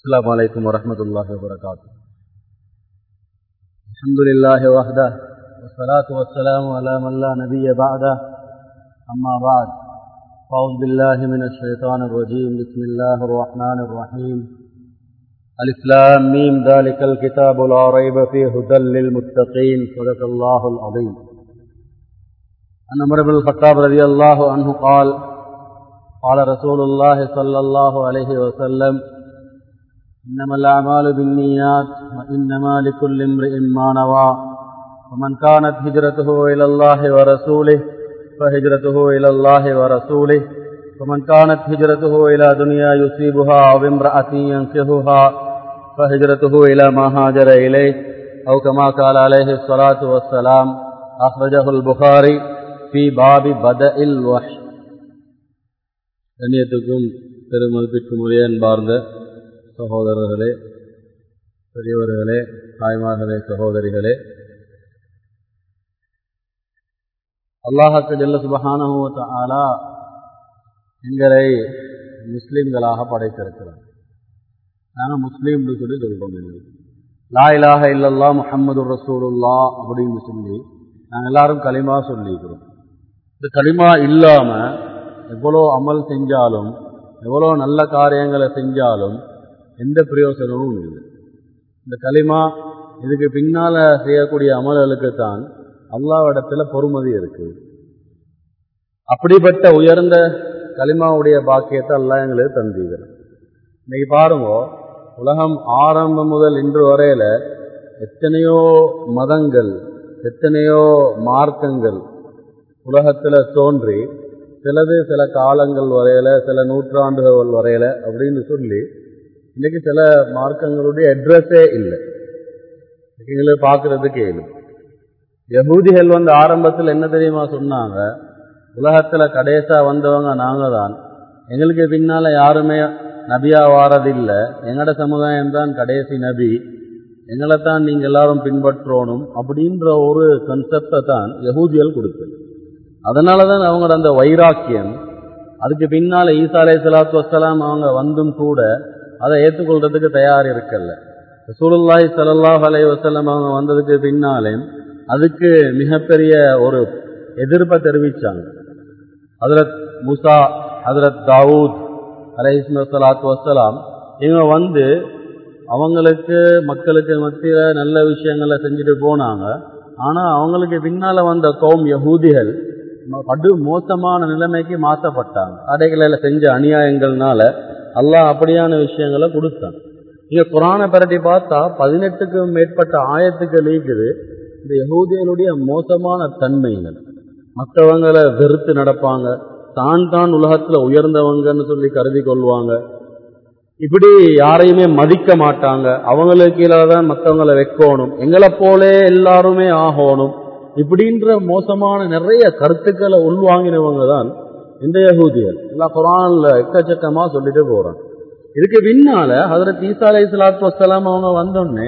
السلام عليكم ورحمة الله وبركاته الحمد لله وحده والصلاة والسلام على من لا نبي بعده أما بعد أعوذ بالله من الشيطان الرجيم بسم الله الرحمن الرحيم الإسلام ميم ذلك الكتاب لا ريب فيه هدى للمتقين صدق الله العظيم عن عمر بن الخطاب رضي الله عنه قال قال رسول الله صلى الله عليه وسلم إنما الأعمال بالنيات وإنما لكل امرئ ما نوى ومن كانت هجرته إلى الله ورسوله فهجرته إلى الله ورسوله ومن كانت هجرته إلى دنيا يصيبها أو امرأة ينكهها فهجرته إلى ما هاجر إليه أو كما قال عليه الصلاة والسلام أخرجه البخاري في باب بدء الوحي கண்ணியத்துக்கும் பெருமதிப்பிற்கும் உரிய அன்பார்ந்த சகோதரர்களே பெரியவர்களே தாய்மார்களே சகோதரிகளே அல்லாஹாக்கு ஜல்ல சுபஹானஹுவ ஆலா எங்களை முஸ்லீம்களாக படைத்திருக்கிறார் நாங்கள் முஸ்லீம்னு சொல்லி சொல்கிறோம் எங்களுக்கு லா இலாக இல்லல்லா முஹம்மது ரசூலுல்லா அப்படின்னு சொல்லி நாங்கள் எல்லாரும் களிமா சொல்லிக்கிறோம் இந்த களிமா இல்லாமல் எவ்வளோ அமல் செஞ்சாலும் எவ்வளோ நல்ல காரியங்களை செஞ்சாலும் எந்த பிரயோசனமும் இல்லை இந்த களிமா இதுக்கு பின்னால் செய்யக்கூடிய அமல்களுக்கு தான் அல்லாவிடத்தில் பொறுமதி இருக்கு அப்படிப்பட்ட உயர்ந்த களிமாவுடைய பாக்கியத்தை அல்லா எங்களுக்கு தந்திக்கிறேன் இன்னைக்கு பாருங்க உலகம் ஆரம்பம் முதல் இன்று வரையில எத்தனையோ மதங்கள் எத்தனையோ மார்க்கங்கள் உலகத்தில் தோன்றி சிலது சில காலங்கள் வரையில சில நூற்றாண்டுகள் வரையில அப்படின்னு சொல்லி இன்னைக்கு சில மார்க்கங்களுடைய அட்ரஸே இல்லை எங்களுக்கு பார்க்கறதுக்கு இல்லை யகூதிகள் வந்து ஆரம்பத்தில் என்ன தெரியுமா சொன்னாங்க உலகத்துல கடைசா வந்தவங்க நாங்க தான் எங்களுக்கு பின்னால யாருமே நபியா வாரதில்லை எங்கட சமுதாயம் தான் கடைசி நபி எங்களை தான் நீங்க எல்லாரும் பின்பற்றணும் அப்படின்ற ஒரு கன்செப்டை தான் யகூதியல் கொடுத்தது அதனால தான் அவங்களோட அந்த வைராக்கியம் அதுக்கு பின்னால ஈசா அலை சலாத்து வசலாம் அவங்க வந்தும் கூட அதை ஏற்றுக்கொள்றதுக்கு தயார் இருக்கல்ல சூழல்லாய் சல்லாஹ் அலை வசலம் அவங்க வந்ததுக்கு பின்னாலே அதுக்கு மிகப்பெரிய ஒரு எதிர்ப்பை தெரிவிச்சாங்க ஹதரத் முசா ஹதரத் தாவூத் அலை சலாத்து வசலாம் இவங்க வந்து அவங்களுக்கு மக்களுக்கு மத்தியில் நல்ல விஷயங்களை செஞ்சுட்டு போனாங்க ஆனால் அவங்களுக்கு பின்னால் வந்த கௌம் யகூதிகள் படு மோசமான நிலைமைக்கு மாற்றப்பட்டாங்க அடைகளை செஞ்ச அநியாயங்கள்னால அல்லாஹ் அப்படியான விஷயங்களை கொடுத்தான் இங்க குரானை பரட்டி பார்த்தா பதினெட்டுக்கும் மேற்பட்ட ஆயத்துக்கள் இருக்குது இந்த யகூதியனுடைய மோசமான தன்மைகள் மற்றவங்களை வெறுத்து நடப்பாங்க தான் தான் உலகத்துல உயர்ந்தவங்கன்னு சொல்லி கருதி கொள்வாங்க இப்படி யாரையுமே மதிக்க மாட்டாங்க அவங்களுக்கு கீழே தான் மற்றவங்களை வைக்கணும் எங்களை போலே எல்லாருமே ஆகணும் இப்படின்ற மோசமான நிறைய கருத்துக்களை உள்வாங்கினவங்க தான் இந்த யகூதியர் எல்லா குரான்ல எக்கச்சக்கமா சொல்லிட்டு போறாங்க இதுக்கு பின்னால ஹதரத் ஈசா அலை சலாத்து வசலாம் அவங்க வந்தோடனே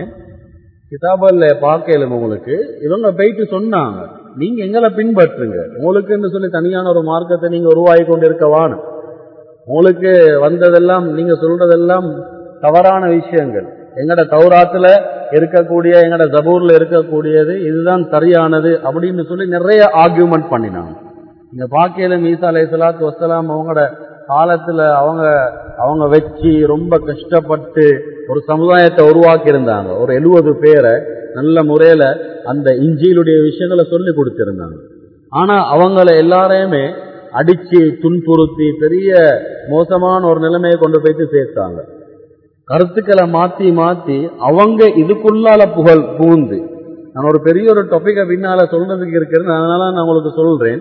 கிதாபல்ல பார்க்கலும் உங்களுக்கு இவங்க போயிட்டு சொன்னாங்க நீங்க எங்களை பின்பற்றுங்க உங்களுக்குன்னு சொல்லி தனியான ஒரு மார்க்கத்தை நீங்க உருவாகி கொண்டு இருக்கவானு உங்களுக்கு வந்ததெல்லாம் நீங்க சொல்றதெல்லாம் தவறான விஷயங்கள் எங்கட தௌராத்துல இருக்கக்கூடிய எங்கட ஜபூர்ல இருக்கக்கூடியது இதுதான் சரியானது அப்படின்னு சொல்லி நிறைய ஆர்கியூமெண்ட் பண்ணினாங்க இங்க பாக்கியில மீசா அலை சலாத்து வசலாம் அவங்களோட காலத்துல அவங்க அவங்க வச்சு ரொம்ப கஷ்டப்பட்டு ஒரு சமுதாயத்தை உருவாக்கி இருந்தாங்க ஒரு எழுபது பேரை நல்ல முறையில அந்த இஞ்சியிலுடைய விஷயங்களை சொல்லி கொடுத்திருந்தாங்க ஆனா அவங்கள எல்லாரையுமே அடிச்சு துன்புறுத்தி பெரிய மோசமான ஒரு நிலைமையை கொண்டு போயிட்டு சேர்த்தாங்க கருத்துக்களை மாத்தி மாத்தி அவங்க இதுக்குள்ளால புகழ் பூந்து நான் ஒரு பெரிய ஒரு டாபிக்கை பின்னால சொல்றதுக்கு இருக்கிறது அதனால நான் உங்களுக்கு சொல்றேன்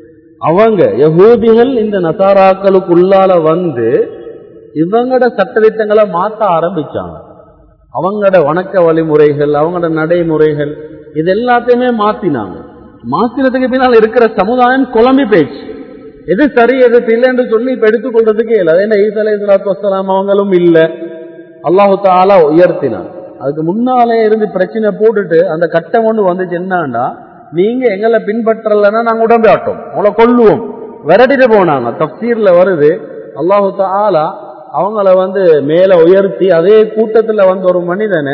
அவங்க யகூதிகள் இந்த நசாராக்களுக்குள்ளால வந்து இவங்களோட சட்டத்திட்டங்களை மாற்ற ஆரம்பிச்சாங்க அவங்களோட வணக்க வழிமுறைகள் அவங்களோட நடைமுறைகள் இது எல்லாத்தையுமே மாத்தினாங்க மாத்தினதுக்கு பின்னால் இருக்கிற சமுதாயம் குழம்பி போயிடுச்சு எது சரி எது இல்லைன்னு சொல்லி இப்ப எடுத்துக்கொள்றதுக்கே இல்லை அதே ஈசா அலை சலாத்து வசலாம் அவங்களும் இல்லை அல்லாஹு தாலா உயர்த்தினான் அதுக்கு முன்னாலே இருந்து பிரச்சனை போட்டுட்டு அந்த கட்டம் ஒன்று வந்துச்சு என்னன்னா நீங்க எங்களை பின்பற்றலைன்னா நாங்க உடம்பாட்டோம் உங்களை கொல்லுவோம் விரட்டிட்டு போனாங்க தப்சீர்ல வருது அல்லாஹு தாலா அவங்கள வந்து மேல உயர்த்தி அதே கூட்டத்துல வந்த ஒரு மனிதனை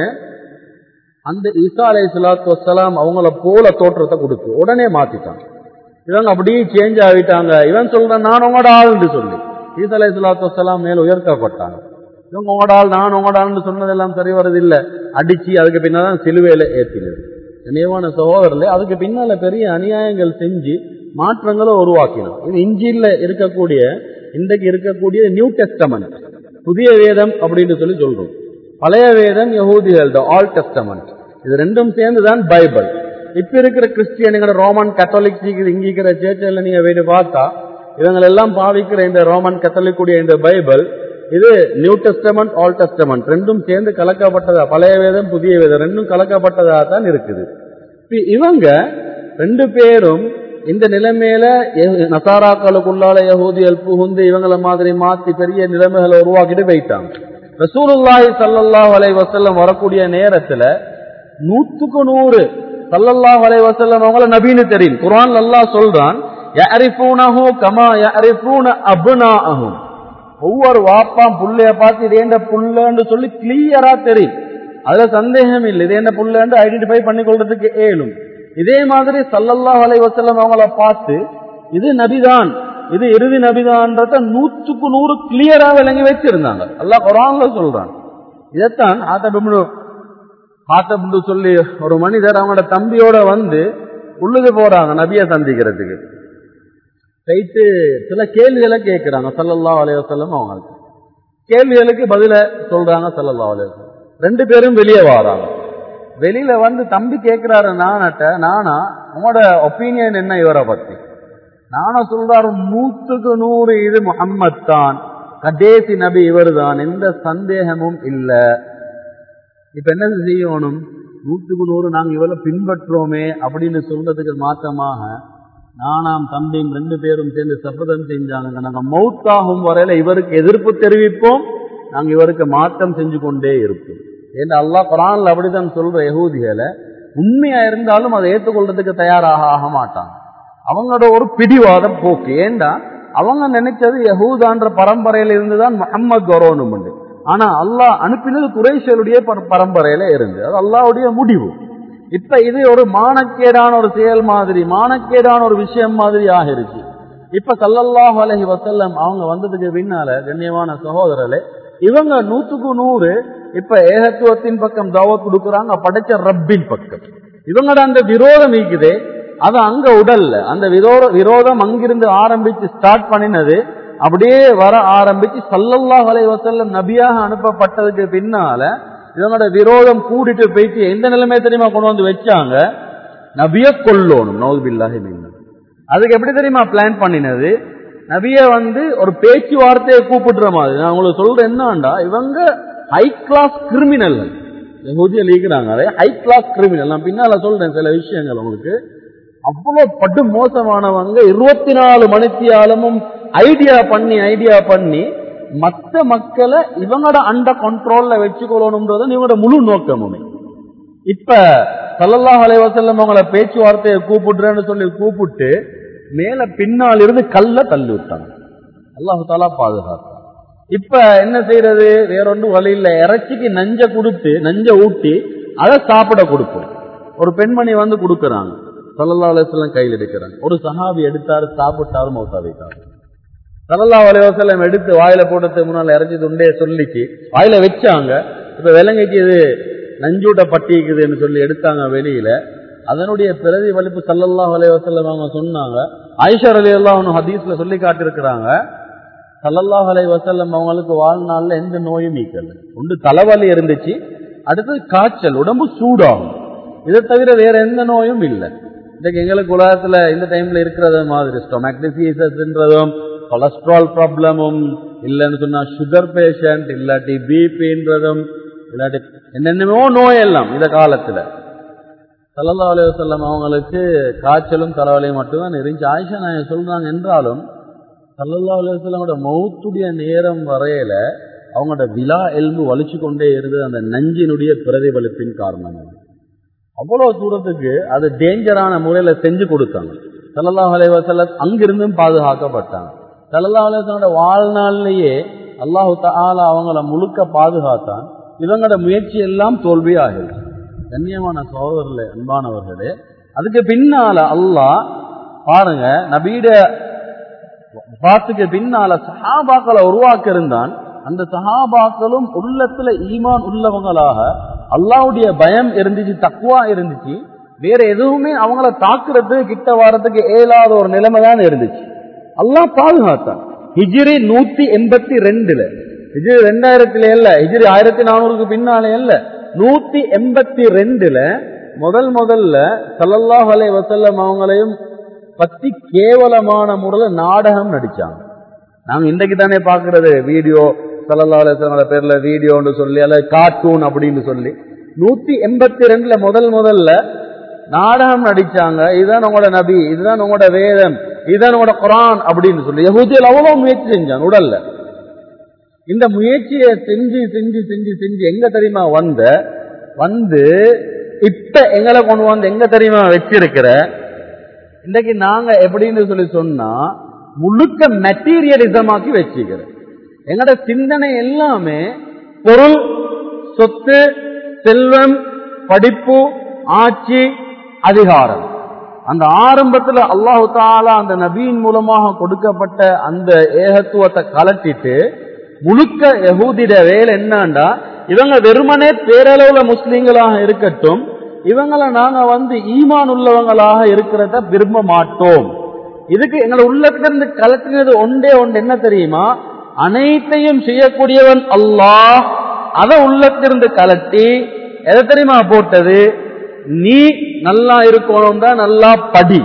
அந்த ஈசா அலை சலாத்து வசலாம் அவங்கள போல தோற்றத்தை கொடுத்து உடனே மாத்திட்டாங்க இவங்க அப்படியே சேஞ்ச் ஆகிட்டாங்க இவன் சொல்றான் நான் உங்களோட ஆள்னு சொல்லி ஈசா அலை சலாத்து வசலாம் மேல உயர்த்தப்பட்டாங்க இவங்க உங்களோட ஆள் நான் உங்களோட ஆள்னு சொன்னதெல்லாம் சரி வரதில்லை அடிச்சு அதுக்கு பின்னாதான் சிலுவையில ஏற்றினது நினைவான சகோதரர்களே அதுக்கு பின்னால பெரிய அநியாயங்கள் செஞ்சு மாற்றங்களை உருவாக்கினோம் இது இஞ்சியில் இருக்கக்கூடிய இன்றைக்கு இருக்கக்கூடிய நியூ டெஸ்டமெண்ட் புதிய வேதம் அப்படின்னு சொல்லி சொல்றோம் பழைய வேதம் யகூதிகள் ஆல் டெஸ்டமெண்ட் இது ரெண்டும் சேர்ந்து தான் பைபிள் இப்ப இருக்கிற கிறிஸ்டியனுங்கிற ரோமன் கத்தோலிக் இங்கிக்கிற சேர்ச்சில் நீங்க போயிட்டு பார்த்தா இவங்களெல்லாம் பாவிக்கிற இந்த ரோமன் கத்தோலிக் கூடிய இந்த பைபிள் இது நியூ டெஸ்டமெண்ட் ஆல் டெஸ்டமெண்ட் ரெண்டும் சேர்ந்து கலக்கப்பட்டதா பழைய வேதம் புதிய வேதம் ரெண்டும் கலக்கப்பட்டதா தான் இருக்குது இப்ப இவங்க ரெண்டு பேரும் இந்த நிலைமையில நசாராக்களுக்குள்ளால யகூதியல் புகுந்து இவங்களை மாதிரி மாத்தி பெரிய நிலைமைகளை உருவாக்கிட்டு போயிட்டாங்க ரசூலுல்லாஹி சல்லல்லாஹு அலைஹி வஸல்லம் வரக்கூடிய நேரத்துல நூத்துக்கு நூறு சல்லல்லாஹு அலைஹி வஸல்லம் அவங்கள நபீனு தெரியும் குர்ஆன் அல்லாஹ் சொல்றான் யஅரிஃபூனஹு கமா யஅரிஃபூன அப்னாஅஹும் ஒவ்வொரு வாப்பாம் புள்ளைய பார்த்து இது என்ன புள்ளன்னு சொல்லி கிளியரா தெரியும் அதுல சந்தேகம் இல்லை இது என்ன புள்ளன்னு ஐடென்டிஃபை பண்ணி கொள்றதுக்கு ஏழும் இதே மாதிரி சல்லல்லாஹ் அலை வசல்லம் அவங்கள பார்த்து இது நபிதான் இது இறுதி நபிதான்றத நூற்றுக்கு நூறு கிளியரா விளங்கி வச்சிருந்தாங்க அல்லாஹ் குரான்ல சொல்றான் இதைத்தான் ஆத்தபிம்னு ஆத்தபிண்டு சொல்லி ஒரு மனிதர் அவங்களோட தம்பியோட வந்து உள்ளது போறாங்க நபியை சந்திக்கிறதுக்கு போயிட்டு சில கேள்விகளை கேட்கிறாங்க சல்லல்லா அலையவசல்லம் அவங்களுக்கு கேள்விகளுக்கு பதில சொல்றாங்க சல்லல்லா அலையவசல்லம் ரெண்டு பேரும் வெளியே வராங்க வெளியில வந்து தம்பி கேட்கிறாரு நானட்ட நானா உங்களோட ஒப்பீனியன் என்ன இவரை பத்தி நானா சொல்றாரு நூற்றுக்கு நூறு இது முகம்மத் தான் கடைசி நபி இவர் தான் எந்த சந்தேகமும் இல்ல இப்ப என்ன செய்யணும் நூற்றுக்கு நூறு நாங்க இவரை பின்பற்றோமே அப்படின்னு சொல்றதுக்கு மாற்றமாக நானாம் தம்பியும் ரெண்டு பேரும் சேர்ந்து சபதம் செஞ்சாங்க நாங்க மௌத்தாகும் வரையில இவருக்கு எதிர்ப்பு தெரிவிப்போம் நாங்க இவருக்கு மாற்றம் செஞ்சு கொண்டே இருப்போம் ஏன்னா அல்லாஹ் குரான்ல அப்படிதான் சொல்ற யகூதிகளை உண்மையா இருந்தாலும் அதை ஏற்றுக்கொள்றதுக்கு தயாராக ஆக மாட்டாங்க அவங்களோட ஒரு பிடிவாதம் போக்கு ஏண்டா அவங்க நினைச்சது யகூதான்ற பரம்பரையில இருந்துதான் முகம்மது வரணும் ஆனா அல்லாஹ் அனுப்பினது குறைஷலுடைய பரம்பரையில இருந்து அது அல்லாவுடைய முடிவு இப்ப இது ஒரு மானக்கேடான ஒரு செயல் மாதிரி மானக்கேடான ஒரு விஷயம் மாதிரி ஆகிருச்சு இப்ப சல்லல்லாஹு அலஹி வசல்லம் அவங்க வந்ததுக்கு பின்னால கண்ணியமான சகோதரர்களே இவங்க நூத்துக்கு நூறு இப்ப ஏகத்துவத்தின் பக்கம் தாவத் கொடுக்குறாங்க படைச்ச ரப்பின் பக்கம் இவங்களோட அந்த விரோதம் இருக்குதே அது அங்க உடல்ல அந்த விரோத விரோதம் அங்கிருந்து ஆரம்பிச்சு ஸ்டார்ட் பண்ணினது அப்படியே வர ஆரம்பிச்சு சல்லல்லாஹ் அலை வசல்லம் நபியாக அனுப்பப்பட்டதுக்கு பின்னால இவங்களோட விரோதம் கூடிட்டு போயிட்டு எந்த நிலைமை தெரியுமா கொண்டு வந்து வச்சாங்க நபிய கொல்லணும் நௌபில்லாஹி மின்ன அதுக்கு எப்படி தெரியுமா பிளான் பண்ணினது நபிய வந்து ஒரு பேச்சுவார்த்தையை கூப்பிடுற மாதிரி நான் உங்களுக்கு சொல்றேன் என்னண்டா இவங்க ஹை கிளாஸ் கிரிமினல்கள் யகூதியில் இருக்கிறாங்க அதே ஹை கிளாஸ் கிரிமினல் நான் பின்னால சொல்றேன் சில விஷயங்கள் உங்களுக்கு அவ்வளவு படு மோசமானவங்க இருபத்தி நாலு மணித்தியாலமும் ஐடியா பண்ணி ஐடியா பண்ணி மற்ற மக்களை இவங்களோட அண்ட கண்ட்ரோல்ல வச்சுக்கொள்ளணும்ன்றது இவங்களோட முழு நோக்கமுமே இப்ப சல்லல்லாஹ் அலைவசல்லம் அவங்கள பேச்சுவார்த்தையை கூப்பிடுறேன்னு சொல்லி கூப்பிட்டு மேல பின்னால் இருந்து கல்ல தள்ளி விட்டாங்க அல்லாஹு தாலா பாதுகாத்தான் இப்ப என்ன செய்யறது வேறொன்றும் வழி இல்ல இறைச்சிக்கு நஞ்ச கொடுத்து நஞ்ச ஊட்டி அதை சாப்பிட கொடுப்போம் ஒரு பெண்மணி வந்து கொடுக்கறாங்க சல்லல்லா அலைவசல்லம் கையில் எடுக்கிறாங்க ஒரு சஹாபி எடுத்தாரு சாப்பிட்டாரு மௌத்தா வைத்தாரு சல்லல்லா அலைவசல்லம் எடுத்து வாயில போட்டதுக்கு முன்னால் இறைச்சி துண்டே சொல்லிச்சு வாயில வச்சாங்க இப்ப விலங்கைக்கு இது நஞ்சூட்ட பட்டிக்குதுன்னு சொல்லி எடுத்தாங்க வெளியில அதனுடைய பிரதிபலிப்பு சல்லல்லாஹ் அலைவசல்லம் அவங்க சொன்னாங்க ஐஷர் அலி அல்லாஹ் ஹதீஸ்ல சொல்லி காட்டிருக்கிறாங்க சல்லல்லாஹ் அலை வசல்லம் அவங்களுக்கு வாழ்நாள்ல எந்த நோயும் நீக்கல ஒன்று தலைவலி இருந்துச்சு அடுத்தது காய்ச்சல் உடம்பு சூடாகும் இதை தவிர வேற எந்த நோயும் இல்லை இன்னைக்கு எங்களுக்கு உலகத்துல இந்த டைம்ல இருக்கிறத மாதிரி ஸ்டொமக் டிசீசஸ்ன்றதும் கொலஸ்ட்ரால் ப்ராப்ளமும் இல்லைன்னு சொன்னா சுகர் பேஷண்ட் இல்லாட்டி பிபின்றதும் இல்லாட்டி என்னென்னமோ நோய் எல்லாம் இந்த காலத்துல சல்லல்லா அலைய வசல்லம் அவங்களுக்கு காய்ச்சலும் தலைவலியும் மட்டும்தான் இருந்துச்சு ஆயிஷா நான் சொல்றாங்க என்றாலும் சல்லல்லா அலைய வசல்லமோட மௌத்துடைய நேரம் வரையில அவங்களோட விழா எலும்பு வலிச்சு கொண்டே இருந்தது அந்த நஞ்சினுடைய பிரதிபலிப்பின் காரணமாக அவ்வளவு தூரத்துக்கு அது டேஞ்சரான முறையில செஞ்சு கொடுத்தாங்க சல்லல்லாஹ் அலைவசல்ல அங்கிருந்தும் பாதுகாக்கப்பட்டாங்க சல்லல்லாஹ் அலைவசனோட வாழ்நாள்லயே அல்லாஹு தாலா அவங்கள முழுக்க பாதுகாத்தான் இவங்களோட முயற்சி எல்லாம் தோல்வியாகிறது கண்ணியமான சகோதரர்களே அன்பானவர்களே அதுக்கு பின்னால அல்லாஹ் பாருங்க நபீட பாத்துக்கு பின்னால சஹாபாக்களை உருவாக்க இருந்தான் அந்த சஹாபாக்களும் உள்ளத்துல ஈமான் உள்ளவங்களாக அல்லாவுடைய பயம் இருந்துச்சு தக்குவா இருந்துச்சு வேற எதுவுமே அவங்கள தாக்குறது கிட்ட வாரத்துக்கு இயலாத ஒரு நிலைமை தான் இருந்துச்சு அல்லாஹ் பாதுகாத்தான் ஹிஜ்ரி நூத்தி எண்பத்தி ரெண்டுல ஹிஜ்ரி ரெண்டாயிரத்துல இல்ல ஹிஜ்ரி ஆயிரத்தி நானூறுக்கு பின்னாலே இல்ல நூத்தி எண்பத்தி ரெண்டுல முதல் முதல்ல சல்லல்லாஹ் அலை வசல்லம் அவங்களையும் பத்தி கேவலமான முறையில் நாடகம் நடிச்சாங்க நாங்க இன்றைக்கு தானே பாக்குறது வீடியோ சல்லல்லா அலுவலோட பேர்ல வீடியோன்னு சொல்லி அல்ல கார்ட்டூன் அப்படின்னு சொல்லி நூத்தி எண்பத்தி ரெண்டுல முதல் முதல்ல நாடகம் நடிச்சாங்க இதுதான் உங்களோட நபி இதுதான் உங்களோட வேதம் இதுதான் உங்களோட குரான் அப்படின்னு சொல்லி யகுதியில் அவ்வளவு முயற்சி செஞ்சாங்க உடல்ல இந்த முயற்சியை செஞ்சு செஞ்சு செஞ்சு செஞ்சு எங்க தெரியுமா வந்த வந்து இப்ப எங்களை கொண்டு வந்து எங்க தெரியுமா வச்சிருக்கிற இன்னைக்கு நாங்க எப்படின்னு சொல்லி சொன்னா முழுக்க மெட்டீரியலிசமாக்கி வச்சுக்கிறோம் எங்களோட சிந்தனை எல்லாமே பொருள் சொத்து செல்வம் படிப்பு ஆட்சி அதிகாரம் அந்த ஆரம்பத்துல அல்லாஹு தாலா அந்த நபியின் மூலமாக கொடுக்கப்பட்ட அந்த ஏகத்துவத்தை கலட்டிட்டு முழுக்க யகூதிட வேலை என்னண்டா இவங்க வெறுமனே பேரளவுல முஸ்லீம்களாக இருக்கட்டும் இவங்களை நாங்க வந்து ஈமான் உள்ளவங்களாக இருக்கிறத விரும்ப மாட்டோம் இதுக்கு எங்களை உள்ளத்திலிருந்து கலட்டினது ஒன்றே ஒன்று என்ன தெரியுமா அனைத்தையும் செய்யக்கூடியவன் அல்லாஹ் அதை உள்ளத்திலிருந்து கலட்டி எதை தெரியுமா போட்டது நீ நல்லா இருக்கணும் தான் நல்லா படி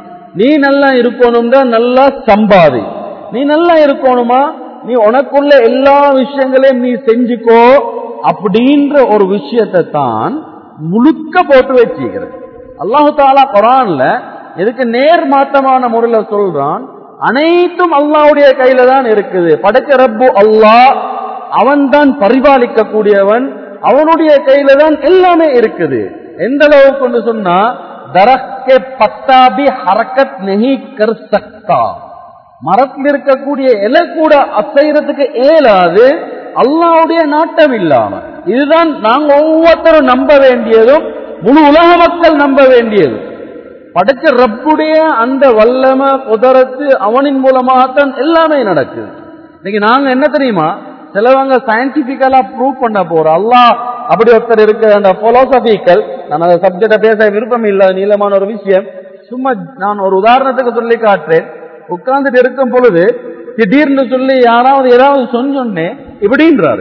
நீ நல்லா இருக்கணும் தான் நல்லா சம்பாதி நீ நல்லா இருக்கணுமா நீ உனக்குள்ள எல்லா விஷயங்களையும் நீ செஞ்சுக்கோ அப்படின்ற ஒரு விஷயத்தை தான் முழுக்க போட்டு வச்சுக்கிறது அல்லாஹு தாலா குரான்ல இதுக்கு நேர் மாற்றமான முறையில சொல்றான் அனைத்தும் அல்லாவுடைய கையில தான் இருக்குது படைச்ச ரப்பு அல்லாஹ் அவன் தான் பரிபாலிக்க கூடியவன் அவனுடைய கையில தான் எல்லாமே இருக்குது எந்த அளவுக்கு சொன்னா தரக்கே பத்தாபி ஹரக்கத் நெஹி கர் சக்தா மரத்தில் இருக்கக்கூடிய இலை கூட அசைறதுக்கு இயலாது அல்லாவுடைய நாட்டம் இல்லாம இதுதான் நாங்க ஒவ்வொருத்தரும் நம்ப வேண்டியதும் முழு உலக மக்கள் நம்ப வேண்டியது படைச்ச ரப்புடைய அந்த வல்லம குதரத்து அவனின் மூலமாகத்தான் எல்லாமே நடக்குது இன்னைக்கு நாங்க என்ன தெரியுமா சிலவங்க சயின்டிபிக்கலா ப்ரூவ் பண்ண போறோம் அல்லாஹ் அப்படி ஒருத்தர் இருக்கு அந்த பிலோசபிக்கல் நான் அந்த சப்ஜெக்ட பேச விருப்பம் இல்லை நீளமான ஒரு விஷயம் சும்மா நான் ஒரு உதாரணத்துக்கு சொல்லி காட்டுறேன் உட்கார்ந்துட்டு இருக்கும் பொழுது திடீர்னு சொல்லி யாராவது ஏதாவது சொன்னோடனே இப்படின்றாரு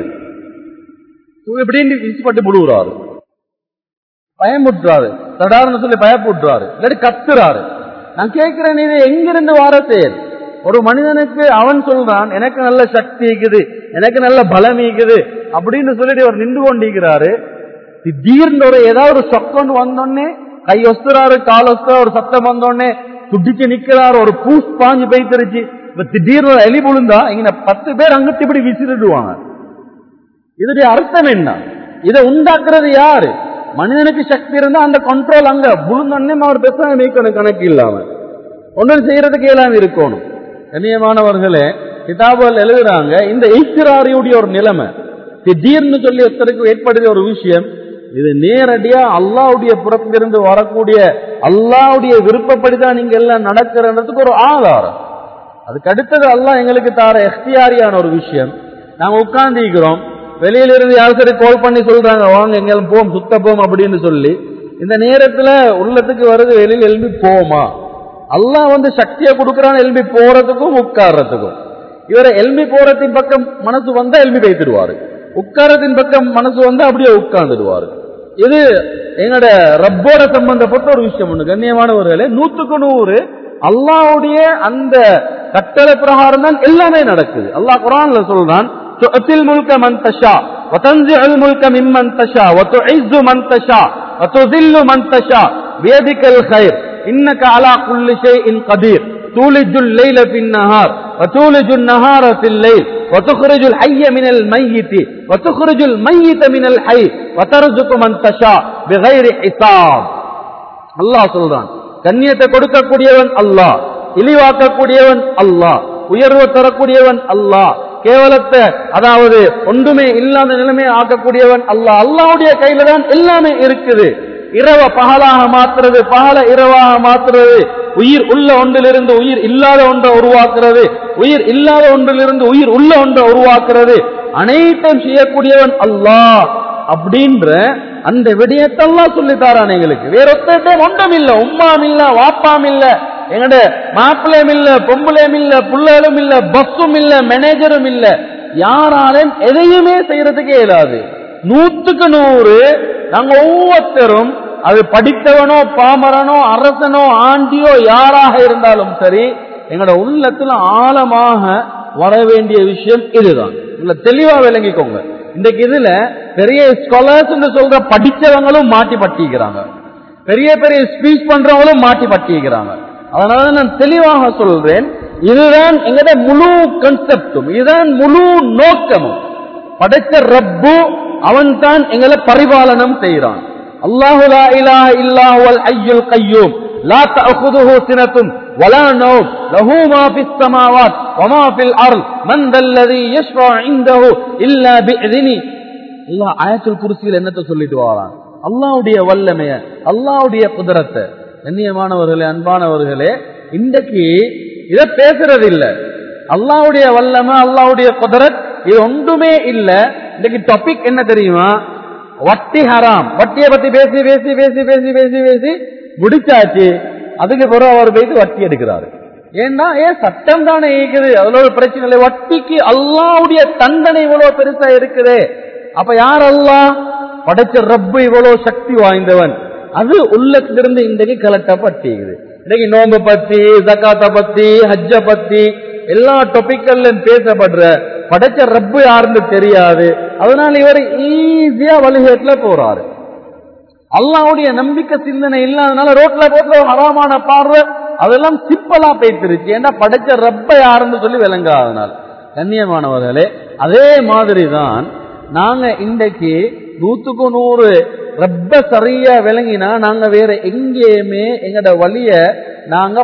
இப்படின்னு விசுப்பட்டு முடுகிறாரு பயமுட்டுறாரு தடார்னு சொல்லி பயப்புட்டுறாரு இல்லாட்டி கத்துறாரு நான் கேட்கிறேன் இது எங்கிருந்து வார செயல் ஒரு மனிதனுக்கு அவன் சொல்றான் எனக்கு நல்ல சக்தி இருக்குது எனக்கு நல்ல பலம் இருக்குது அப்படின்னு சொல்லிட்டு அவர் நின்று கொண்டிருக்கிறாரு திடீர்னு ஒரு ஏதாவது ஒரு சொக்கொண்டு வந்தோடனே கை ஒசுறாரு கால் ஒசுறா ஒரு சத்தம் வந்தோடனே துடிச்சு நிக்கிறாரு ஒரு பூஸ் பாஞ்சு போய்த்திருச்சு இப்ப திடீர்னு ஒரு எலி விழுந்தா இங்க பத்து பேர் அங்கிட்டு இப்படி விசிறிடுவாங்க இதனுடைய அர்த்தம் என்ன இதை உண்டாக்குறது யாரு மனிதனுக்கு சக்தி இருந்தா அந்த கண்ட்ரோல் அங்க விழுந்தோடனே அவர் பெருசாக நீக்கணும் கணக்கு இல்லாம ஒன்றும் செய்யறதுக்கு இயலாம இருக்கணும் கண்ணியமானவர்களே கிதாபுகள் எழுதுறாங்க இந்த ஈஸ்வராரியுடைய ஒரு நிலைமை திடீர்னு சொல்லி ஒருத்தருக்கு ஏற்படுகிற ஒரு விஷயம் இது நேரடியா அல்லாவுடைய புறத்திலிருந்து வரக்கூடிய அல்லாவுடைய விருப்பப்படிதான் நீங்க எல்லாம் நடக்கிறதுக்கு ஒரு ஆதாரம் அதுக்கு அடுத்தது அல்லாஹ் எங்களுக்கு தார எஃப்டியாரியான ஒரு விஷயம் நாங்க உட்கார்ந்திருக்கிறோம் வெளியில இருந்து யாரும் சரி கால் பண்ணி சொல்றாங்க வாங்க எங்கேயும் போம் சுத்த போம் அப்படின்னு சொல்லி இந்த நேரத்துல உள்ளத்துக்கு வருது வெளியில் எழுப்பி போமா அல்லாஹ் வந்து சக்தியை கொடுக்கறான்னு எழுப்பி போறதுக்கும் உட்கார்றதுக்கும் இவரை எல்மி போறதின் பக்கம் மனசு வந்தா எல்மி வைத்துடுவாரு உட்காரத்தின் பக்கம் மனசு வந்தா அப்படியே உட்கார்ந்துடுவாரு இது எங்களோட ரப்போட சம்பந்தப்பட்ட ஒரு விஷயம் ஒண்ணு கண்ணியமானவர்களே நூத்துக்கு நூறு அல்லாவுடைய அந்த கட்டளை பிரகாரம் தான் எல்லாமே நடக்குது அல்லாஹ் குரான்ல சொல்றான் تؤتي الملك من تشاء وتنزع الملك ممن تشاء وتعز من تشاء وتذل من تشاء بيدك الخير إنك على كل شيء قدير تولج الليل في النهار وتولج النهار في الليل وتخرج الحي من الميت وتخرج الميت من الحي وترزق من تشاء بغير حساب அல்லாஹ் சொல்றான் கண்ணியத்தை கொடுக்கக்கூடியவன் அல்லாஹ் இழிவாக்கக்கூடியவன் அல்லாஹ் உயர்வு தரக்கூடியவன் அல்லாஹ் கேவலத்தை அதாவது ஒன்றுமே இல்லாத நிலைமையை ஆக்கக்கூடியவன் அல்லாஹ் அல்லாஹ்வுடைய கையில தான் எல்லாமே இருக்குது இரவ பகலாக மாத்துறது பகல இரவாக மாத்துறது உயிர் உள்ள ஒன்றிலிருந்து உயிர் இல்லாத ஒன்றை உருவாக்குறது உயிர் இல்லாத ஒன்றிலிருந்து உயிர் உள்ள ஒன்றை உருவாக்குறது அனைத்தையும் செய்யக்கூடியவன் அல்லாஹ் அப்படின்ற அந்த விடயத்தெல்லாம் சொல்லித்தாரான் எங்களுக்கு வேற ஒத்தட்டையும் ஒன்றும் இல்ல உம்மாம் இல்ல வாப்பாம் இல்ல எங்கட மாப்பிள்ளையும் இல்ல பொம்பளையும் இல்ல புள்ளைகளும் இல்ல பஸ்ஸும் இல்ல மேனேஜரும் இல்ல யாராலையும் எதையுமே செய்யறதுக்கே இயலாது நூத்துக்கு நூறு நாங்க ஒவ்வொருத்தரும் அது படித்தவனோ பாமரனோ அரசனோ ஆண்டியோ யாராக இருந்தாலும் சரி எங்களோட உள்ளத்துல ஆழமாக வர வேண்டிய விஷயம் இதுதான் இல்ல தெளிவா விளங்கிக்கோங்க இன்றைக்கு இதுல பெரிய ஸ்காலர்ஸ் சொல்ற படிச்சவங்களும் மாட்டி பட்டிக்கிறாங்க பெரிய பெரிய ஸ்பீச் பண்றவங்களும் மாட்டி பட்டிக்கிறாங்க அதனால நான் தெளிவாக சொல்றேன் இதுதான் எங்கட முழு கன்செப்டும் இதுதான் முழு நோக்கமும் படைச்ச ரப்பு அவன் தான் எங்களை பரிபாலனம் செய்கிறான் அல்லாஹு லா இலாஹ இல்லா ஹுவல் ஹய்யுல் கய்யூம் லா தஅخذஹு சினத்தும் வலா நௌம் லஹு மா ஃபிஸ் ஸமாவாத் வமா ஃபில் அர்ல் மன் தல்லதி யஷ்ஃபா இன்தஹு இல்லா பிஇذنி அல்லாஹ் ஆயத்துல் குர்சியில் என்னத்தை சொல்லிட்டு வரான் அல்லாஹ்வுடைய வல்லமைய அல்லாஹ்வுடைய குதிரத்தை கண்ணியமானவர்களே அன்பானவர்களே இன்றைக்கு இத பேசுறது இல்ல அல்லாஹ்வுடைய வல்லமை அல்லாஹ்வுடைய குதிரத் இது ஒன்றுமே இல்ல இன்னைக்கு டாபிக் என்ன தெரியுமா வட்டி ஹராம் வட்டியை பத்தி பேசி பேசி பேசி பேசி பேசி பேசி முடிச்சாச்சு அதுக்கு பிறகு அவர் போயிட்டு வட்டி எடுக்கிறாரு ஏன்னா ஏன் சட்டம் தானே இருக்குது அதுல ஒரு பிரச்சனை இல்லை வட்டிக்கு அல்லாவுடைய தண்டனை இவ்வளவு பெருசா இருக்குது அப்ப யார் அல்லாஹ் படைச்ச ரப்பு இவ்வளவு சக்தி வாய்ந்தவன் அது உள்ளத்திலிருந்து இன்றைக்கு கலட்டப்பட்டிருக்குது இன்னைக்கு நோம்பு பத்தி ஜக்காத்த பத்தி ஹஜ்ஜ பத்தி எல்லா டொபிக்கல்லும் பேசப்படுற படைச்ச ரப்பு யாருன்னு தெரியாது அதனால இவர் ஈஸியா வழிகேட்டுல போறாரு அல்லாவுடைய நம்பிக்கை சிந்தனை இல்லாதனால ரோட்ல ரோட்ல ஹராமான பார்வை அதெல்லாம் சிம்பிளா பேசிருச்சு ஏன்னா படைச்ச ரப்ப யாருன்னு சொல்லி விளங்காதனால் கண்ணியமானவர்களே அதே மாதிரி தான் நாங்க இன்றைக்கு நூத்துக்கு நூறு ரப்ப சரியா விளங்கினா நாங்க வேற எங்கேயுமே எங்கட வழிய நாங்க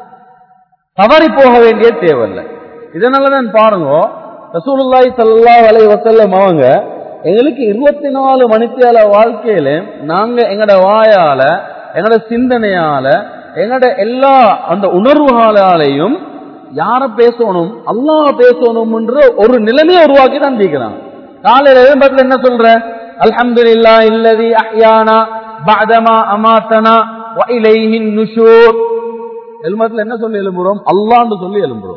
தவறி போக வேண்டிய தேவையில்லை இதனாலதான் பாருங்க ரசூலுல்லாஹி ஸல்லல்லாஹு அலைஹி வஸல்லம் அவங்க எங்களுக்கு இருபத்தி நாலு மணித்தியால வாழ்க்கையில நாங்க எங்கட வாயால எங்கட சிந்தனையால எங்கட எல்லா அந்த உணர்வுகளாலையும் யார பேசணும் அல்லாஹ் பேசணும்ன்ற ஒரு நிலைமையை உருவாக்கி தான் தீக்கிறாங்க காலையில எழும்பத்துல என்ன சொல்ற அல்ஹம்துலில்லாஹ் இல்லதி அஹ்யானா பஅதமா அமாத்தனா வ இலைஹின் நுஷூர் எழுமத்துல என்ன சொல்லி எழும்புறோம் அல்லான்னு சொல்லி எழும்புறோம்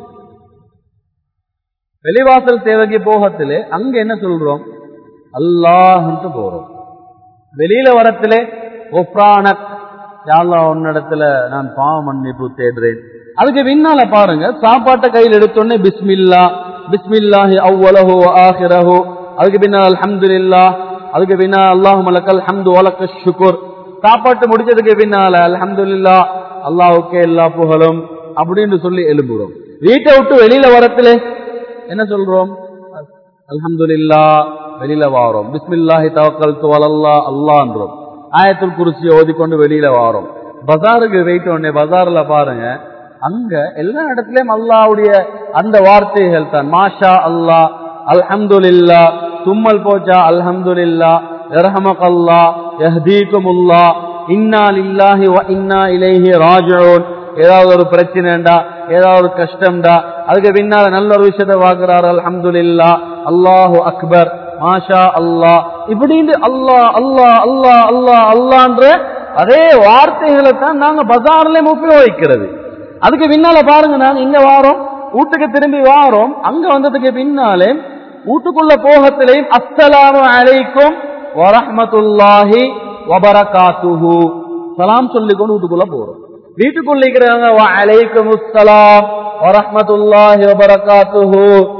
வெளிவாசல் சேவைக்கு போகத்திலே அங்க என்ன சொல்றோம் அல்லாஹ்ன்ட்டு போறோம் வெளியில வரத்திலே ஒப்ரானக் யாழ்லா உன்னிடத்துல நான் பாவ மன்னிப்பு தேடுறேன் அதுக்கு பின்னால பாருங்க சாப்பாட்டை கையில் எடுத்தோடனே பிஸ்மில்லா பிஸ்மில்லாஹி அவ்வளஹு ஆஹிரஹு அதுக்கு பின்னால் அல்ஹம்துலில்லா அதுக்கு பின்னால் அல்லாஹு மலக்கல் ஹம்து வலக்க ஷுக்குர் சாப்பாட்டு முடிச்சதுக்கு பின்னால அல்ஹம்துலில்லா அல்லாஹுக்கே எல்லா புகழும் அப்படின்னு சொல்லி எழும்புறோம் வீட்டை விட்டு வெளியில வரத்துல என்ன சொல்றோம் அல்ஹம்துலில்லா வெளியில வாரோம் பிஸ்மில்லாஹி தவக்கல் துவலல்லா அல்லான்றோம் ஆயத்துல் குருசியை ஓதிக்கொண்டு வெளியில வாரோம் பஜாருக்கு வெயிட் உடனே பஜார்ல பாருங்க அங்க எல்லா இடத்துலயும் அல்லாவுடைய அந்த வார்த்தைகள் தான் மாஷா அல்லா அல்ஹம்துலில்லா தும்மல் போச்சா அல்ஹம்துலில்லா இரஹமகல்லா யஹ்தீகுமுல்லா இன்னா லில்லாஹி வ இன்னா இலைஹி ராஜிஊன் ஏதாவது ஒரு பிரச்சனைண்டா ஏதாவது ஒரு கஷ்டம்டா அதுக்கு பின்னால நல்ல ஒரு விஷயத்தை வாக்குறாரு அல்ஹம்துலில்லா அல்லாஹு அக்பர் மாஷா அல்லாஹ் இப்படின்னு அல்லாஹ் அல்லாஹ் அல்லாஹ் அல்லாஹ் அல்லான்ற அதே வார்த்தைகளை தான் நாங்க பஜார்லயும் உபயோகிக்கிறது அதுக்கு பின்னால பாருங்க நாங்க இங்க வாரோம் வீட்டுக்கு திரும்பி வாரோம் அங்க வந்ததுக்கு பின்னாலே வீட்டுக்குள்ள போகத்திலேயும் அஸ்ஸலாமு அலைக்கும் வரஹ்மத்துல்லாஹி வபரகாத்துஹு சலாம் சொல்லிக்கொண்டு வீட்டுக்குள்ள போறோம் வீட்டுக்குள்ள இருக்கிறவங்க வ அலைக்கும் அஸ்ஸலாம் வரஹ்மத்துல்லாஹி வபரகாத்துஹு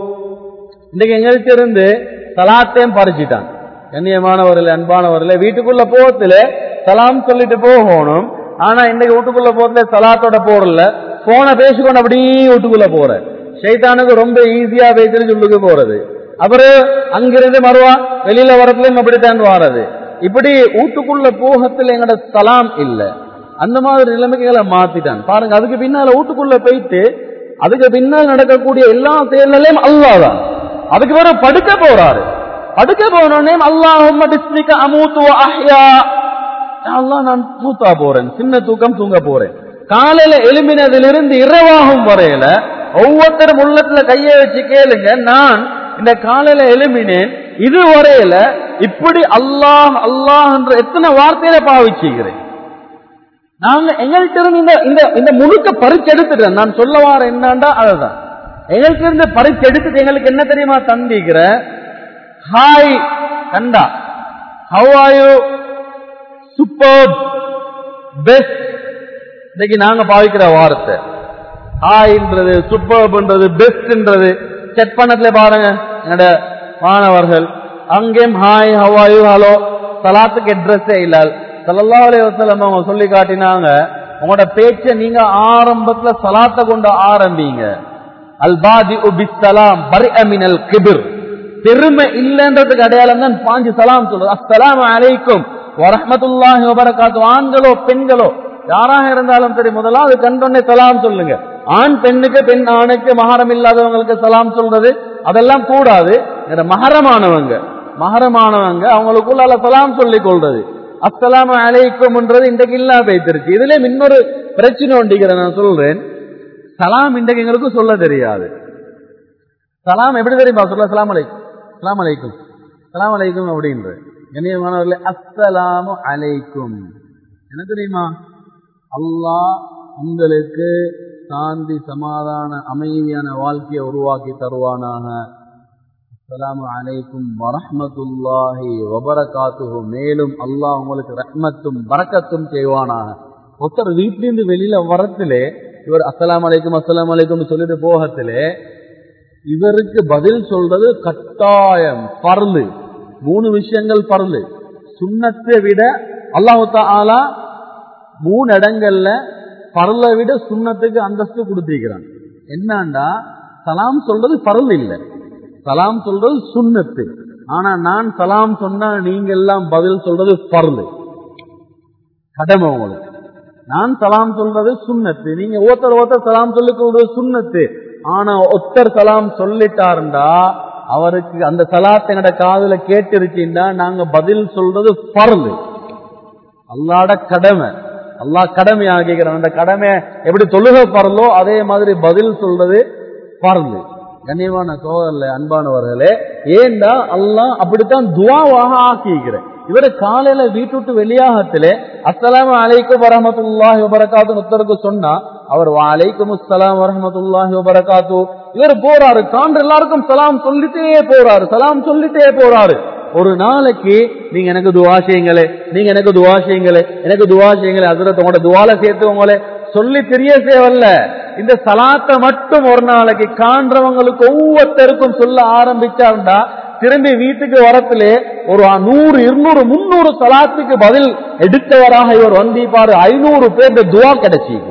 இன்னைக்கு எங்கள்கிட்ட இருந்து சலாத்தையும் பறிச்சிட்டான் கண்ணியமானவர்களே அன்பானவர்களே வீட்டுக்குள்ள போகத்துல சலாம் சொல்லிட்டு போகணும் ஆனா இன்னைக்கு வீட்டுக்குள்ள போகத்துல சலாத்தோட போறல போனை பேசிக்கொண்டு அப்படியே வீட்டுக்குள்ள போற ஷைத்தானுக்கு ரொம்ப ஈஸியா பேசுறது சொல்லுக்கு போறது அப்புறம் அங்கிருந்து மறுவா வெளியில வரத்துலயும் அப்படித்தான் வாரது இப்படி வீட்டுக்குள்ள போகத்துல எங்கட சலாம் இல்ல அந்த மாதிரி நிலைமைகளை மாத்திட்டான் பாருங்க அதுக்கு பின்னால வீட்டுக்குள்ள போயிட்டு அதுக்கு பின்னால் நடக்கக்கூடிய எல்லா செயல்களையும் அல்லாதான் அதுக்கு பிறகு படுக்க போறாரு படுக்க போனோடனே அல்லாஹும்ம பிஸ்மிக அமூத்து வ அஹ்யா அல்லாஹ் நான் மூத்தா போறேன் சின்ன தூக்கம் தூங்க போறேன் காலையில எழும்பினதிலிருந்து இரவாகும் வரையில ஒவ்வொருத்தரும் உள்ளத்துல கையை வச்சு கேளுங்க நான் இந்த காலையில எழும்பினேன் இது வரையில இப்படி அல்லாஹ் அல்லாஹ் என்ற எத்தனை வார்த்தையில பாவிச்சுக்கிறேன் நாங்க எங்கள்கிட்ட இருந்து இந்த இந்த இந்த முழுக்க பறிச்சு எடுத்துட்டேன் நான் சொல்ல வார என்னண்டா அதுதான் எங்கள்கிட்ட இருந்து பறிச்சு எடுத்துட்டு எங்களுக்கு என்ன தெரியுமா தந்திக்கிற ஹாய் கண்டா how are you super best இன்னைக்கு நாங்க பாவிக்கிற வார்த்தை ஹாய்ன்றது சூப்பர்ன்றது பெஸ்ட்ன்றது செக் பண்ணதுல பாருங்க என்னோட மாணவர்கள் அங்கேயும் ஹாய் ஹவாயு ஹலோ சலாத்துக்கு அட்ரஸே இல்ல சல்லா அலி வசலம் அவங்க சொல்லி காட்டினாங்க உங்களோட பேச்ச நீங்க ஆரம்பத்துல சலாத்தை கொண்டு ஆரம்பிங்க அல்பாதி உபிஸ்லாம் பரி அமினல் கிபிர் பெருமை இல்லைன்றதுக்கு அடையாளம் தான் பாஞ்சு சலாம் சொல்றது அஸ்ஸலாமு அலைக்கும் வரஹ்மத்துல்லாஹி வபரகாத்து ஆண்களோ பெண்களோ யாராக இருந்தாலும் சரி முதலாவது கண்டொன்னே சலாம் சொல்லுங்க ஆண் பெண்ணுக்கு பெண் ஆணுக்கு மகரம் இல்லாதவங்களுக்கு சலாம் சொல்றது அதெல்லாம் கூடாது இந்த மகரமானவங்க மகரமானவங்க அவங்களுக்குள்ளால சலாம் சொல்லிக் கொள்றது அஸ்ஸலாமு அலைக்கும்ன்றது இன்றைக்கு இல்லா போய்த்திருச்சு இதுல இன்னொரு பிரச்சனை ஒண்டிக்கிறேன் நான் சொல்றேன் சலாம் இன்றைக்கு எங்களுக்கு சொல்ல தெரியாது சலாம் எப்படி தெரியுமா சொல்ல சலாம் அலைக்கும் சலாம் அலைக்கும் சலாம் அலைக்கும் அப்படின்ற கண்ணியமானவர்களே அஸ்ஸலாமு அலைக்கும் என்ன தெரியுமா அல்லாஹ் உங்களுக்கு சாந்தி சமாதான அமைதியான வாழ்க்கையை உருவாக்கி தருவானாக அஸ்ஸலாமு அலைக்கும் வரஹ்மத்துல்லாஹி வபரகாத்துஹு மேலும் அல்லாஹ் உங்களுக்கு ரஹ்மத்தும் பரக்கத்தும் செய்வானாக ஒருத்தர் வீட்டிலிருந்து வெளியில வரத்திலே இவர் அஸ்ஸலாமு அலைக்கும் அஸ்ஸலாமு அலைக்கும் சொல்லிட்டு போகத்திலே இவருக்கு பதில் சொல்றது கட்டாயம் பரலு மூணு விஷயங்கள் பரலு சுண்ணத்தை விட அல்லாஹு தாலா மூணு இடங்கள்ல பரலை விட சுண்ணத்துக்கு அந்தஸ்து கொடுத்திருக்கிறான் என்னண்டா சலாம் சொல்றது பரல் இல்லை சலாம் சொல்றது சுண்ணத்து ஆனா நான் சலாம் சொன்னா நீங்க எல்லாம் பதில் சொல்றது பரலு கடமை உங்களுக்கு நான் சலாம் சொல்றது சுண்ணத்து நீங்க ஒருத்தர் ஒருத்தர் சலாம் சொல்லிக் கொள்றது சுண்ணத்து ஆனா ஒத்தர் சலாம் சொல்லிட்டாருண்டா அவருக்கு அந்த சலாத்தை எங்கட காதுல கேட்டிருக்கீங்கன்னா நாங்க பதில் சொல்றது பரலு அல்லாட கடமை அல்லாஹ் கடமை ஆகிக்கிறான் அந்த கடமை எப்படி தொழுக பரலோ அதே மாதிரி பதில் சொல்றது பரலு கண்ணியமான சோதரில் அன்பானவர்களே ஏண்டா அல்லாஹ் அப்படித்தான் துவாவாக ஆக்கிக்கிறேன் இவரு காலையில வீட்டுட்டு வெளியாகத்திலே அஸ்ஸலாமு அலைக்கும் வரமத்துல்லாஹி வபரகாத்து ஒருத்தருக்கு சொன்னா அவர் அலைக்கும் அஸ்ஸலாம் வரமத்துல்லாஹி வபரகாத்து இவர் போறாரு காண்ற எல்லாருக்கும் சலாம் சொல்லிட்டே போறாரு சலாம் சொல்லிட்டே போறாரு ஒரு நாளைக்கு நீங்க எனக்கு துவா செய்யுங்களே நீங்க எனக்கு துவா செய்யுங்களே எனக்கு துவா செய்யுங்களே அதுல உங்களோட துவால சேர்த்துவங்களே சொல்லி தெரிய தேவையில்ல இந்த சலாத்தை மட்டும் ஒரு நாளைக்கு காண்றவங்களுக்கு ஒவ்வொருத்தருக்கும் சொல்ல ஆரம்பிச்சாருண்டா திரும்பி வீட்டுக்கு வரத்திலே ஒரு நூறு இருநூறு முன்னூறு சலாத்துக்கு பதில் எடுத்தவராக இவர் வந்திப்பாரு ஐநூறு பேர் துவா கிடைச்சிக்கு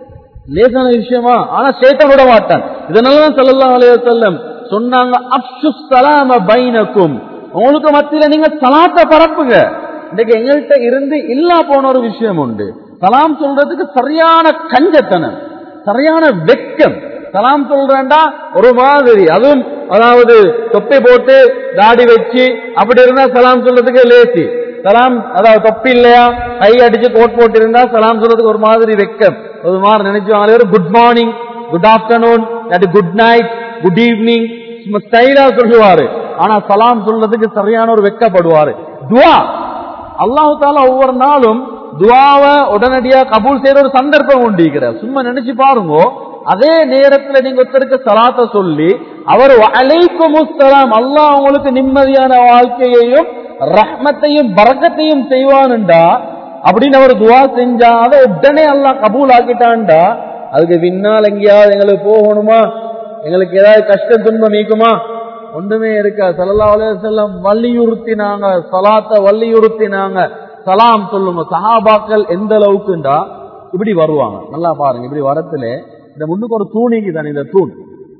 லேசான விஷயமா ஆனா சேட்டம் விட மாட்டான் இதனாலதான் சொல்லலாம் அலைய செல்லம் சொன்னாங்க அப்சு சலாம பைனக்கும் உங்களுக்கு மத்தியில நீங்க சலாத்தை பரப்புங்க இன்னைக்கு எங்கள்கிட்ட இருந்து இல்லா போன ஒரு விஷயம் உண்டு சலாம் சொல்றதுக்கு சரியான கஞ்சத்தனம் சரியான வெக்கம் சலாம் சொல்றேன்டா ஒரு மாதிரி அதுவும் அதாவது தொப்பி போட்டு தாடி வச்சு அப்படி இருந்தா சலாம் சொல்றதுக்கு லேசி சலாம் அதாவது தொப்பி இல்லையா கை அடிச்சு கோட் போட்டு இருந்தா சலாம் சொல்றதுக்கு ஒரு மாதிரி வெக்கம் ஒரு மாதிரி நினைச்சுவாங்க good morning good afternoon good night good evening ஸ்டைலா சொல்லுவாரு ஆனா சலாம் சொல்றதுக்கு சரியான ஒரு வெக்கப்படுவாரு துவா அல்லாஹு தாலா ஒவ்வொரு நாளும் துவாவை உடனடியா கபூல் செய்யற ஒரு சந்தர்ப்பம் உண்டிக்கிறார் சும்மா நினைச்சு பாருங்க அதே நேரத்துல நீங்க ஒருத்தருக்கு சலாத்த சொல்லி அவர் அலைக்கும் சலாம் அல்லாஹ் உங்களுக்கு நிம்மதியான வாழ்க்கையையும் ரஹ்மத்தையும் பறக்கத்தையும் செய்வானுண்டா அப்படின்னு அவர் துவா செஞ்சா அதை உடனே அல்லாஹ் கபூல் ஆக்கிட்டான்டா அதுக்கு பின்னால் எங்கேயாவது எங்களுக்கு போகணுமா எங்களுக்கு ஏதாவது கஷ்டம் துன்பம் நீக்குமா ஒன்றுமே இருக்கா சல்லா அலையம் வலியுறுத்தினாங்க சலாத்தை வலியுறுத்தினாங்க சலாம் சொல்லுங்க சஹாபாக்கள் எந்த அளவுக்குண்டா இப்படி வருவாங்க நல்லா பாருங்க இப்படி வரத்துல இந்த முன்னுக்கு ஒரு தூணிக்கு தானே இந்த தூண்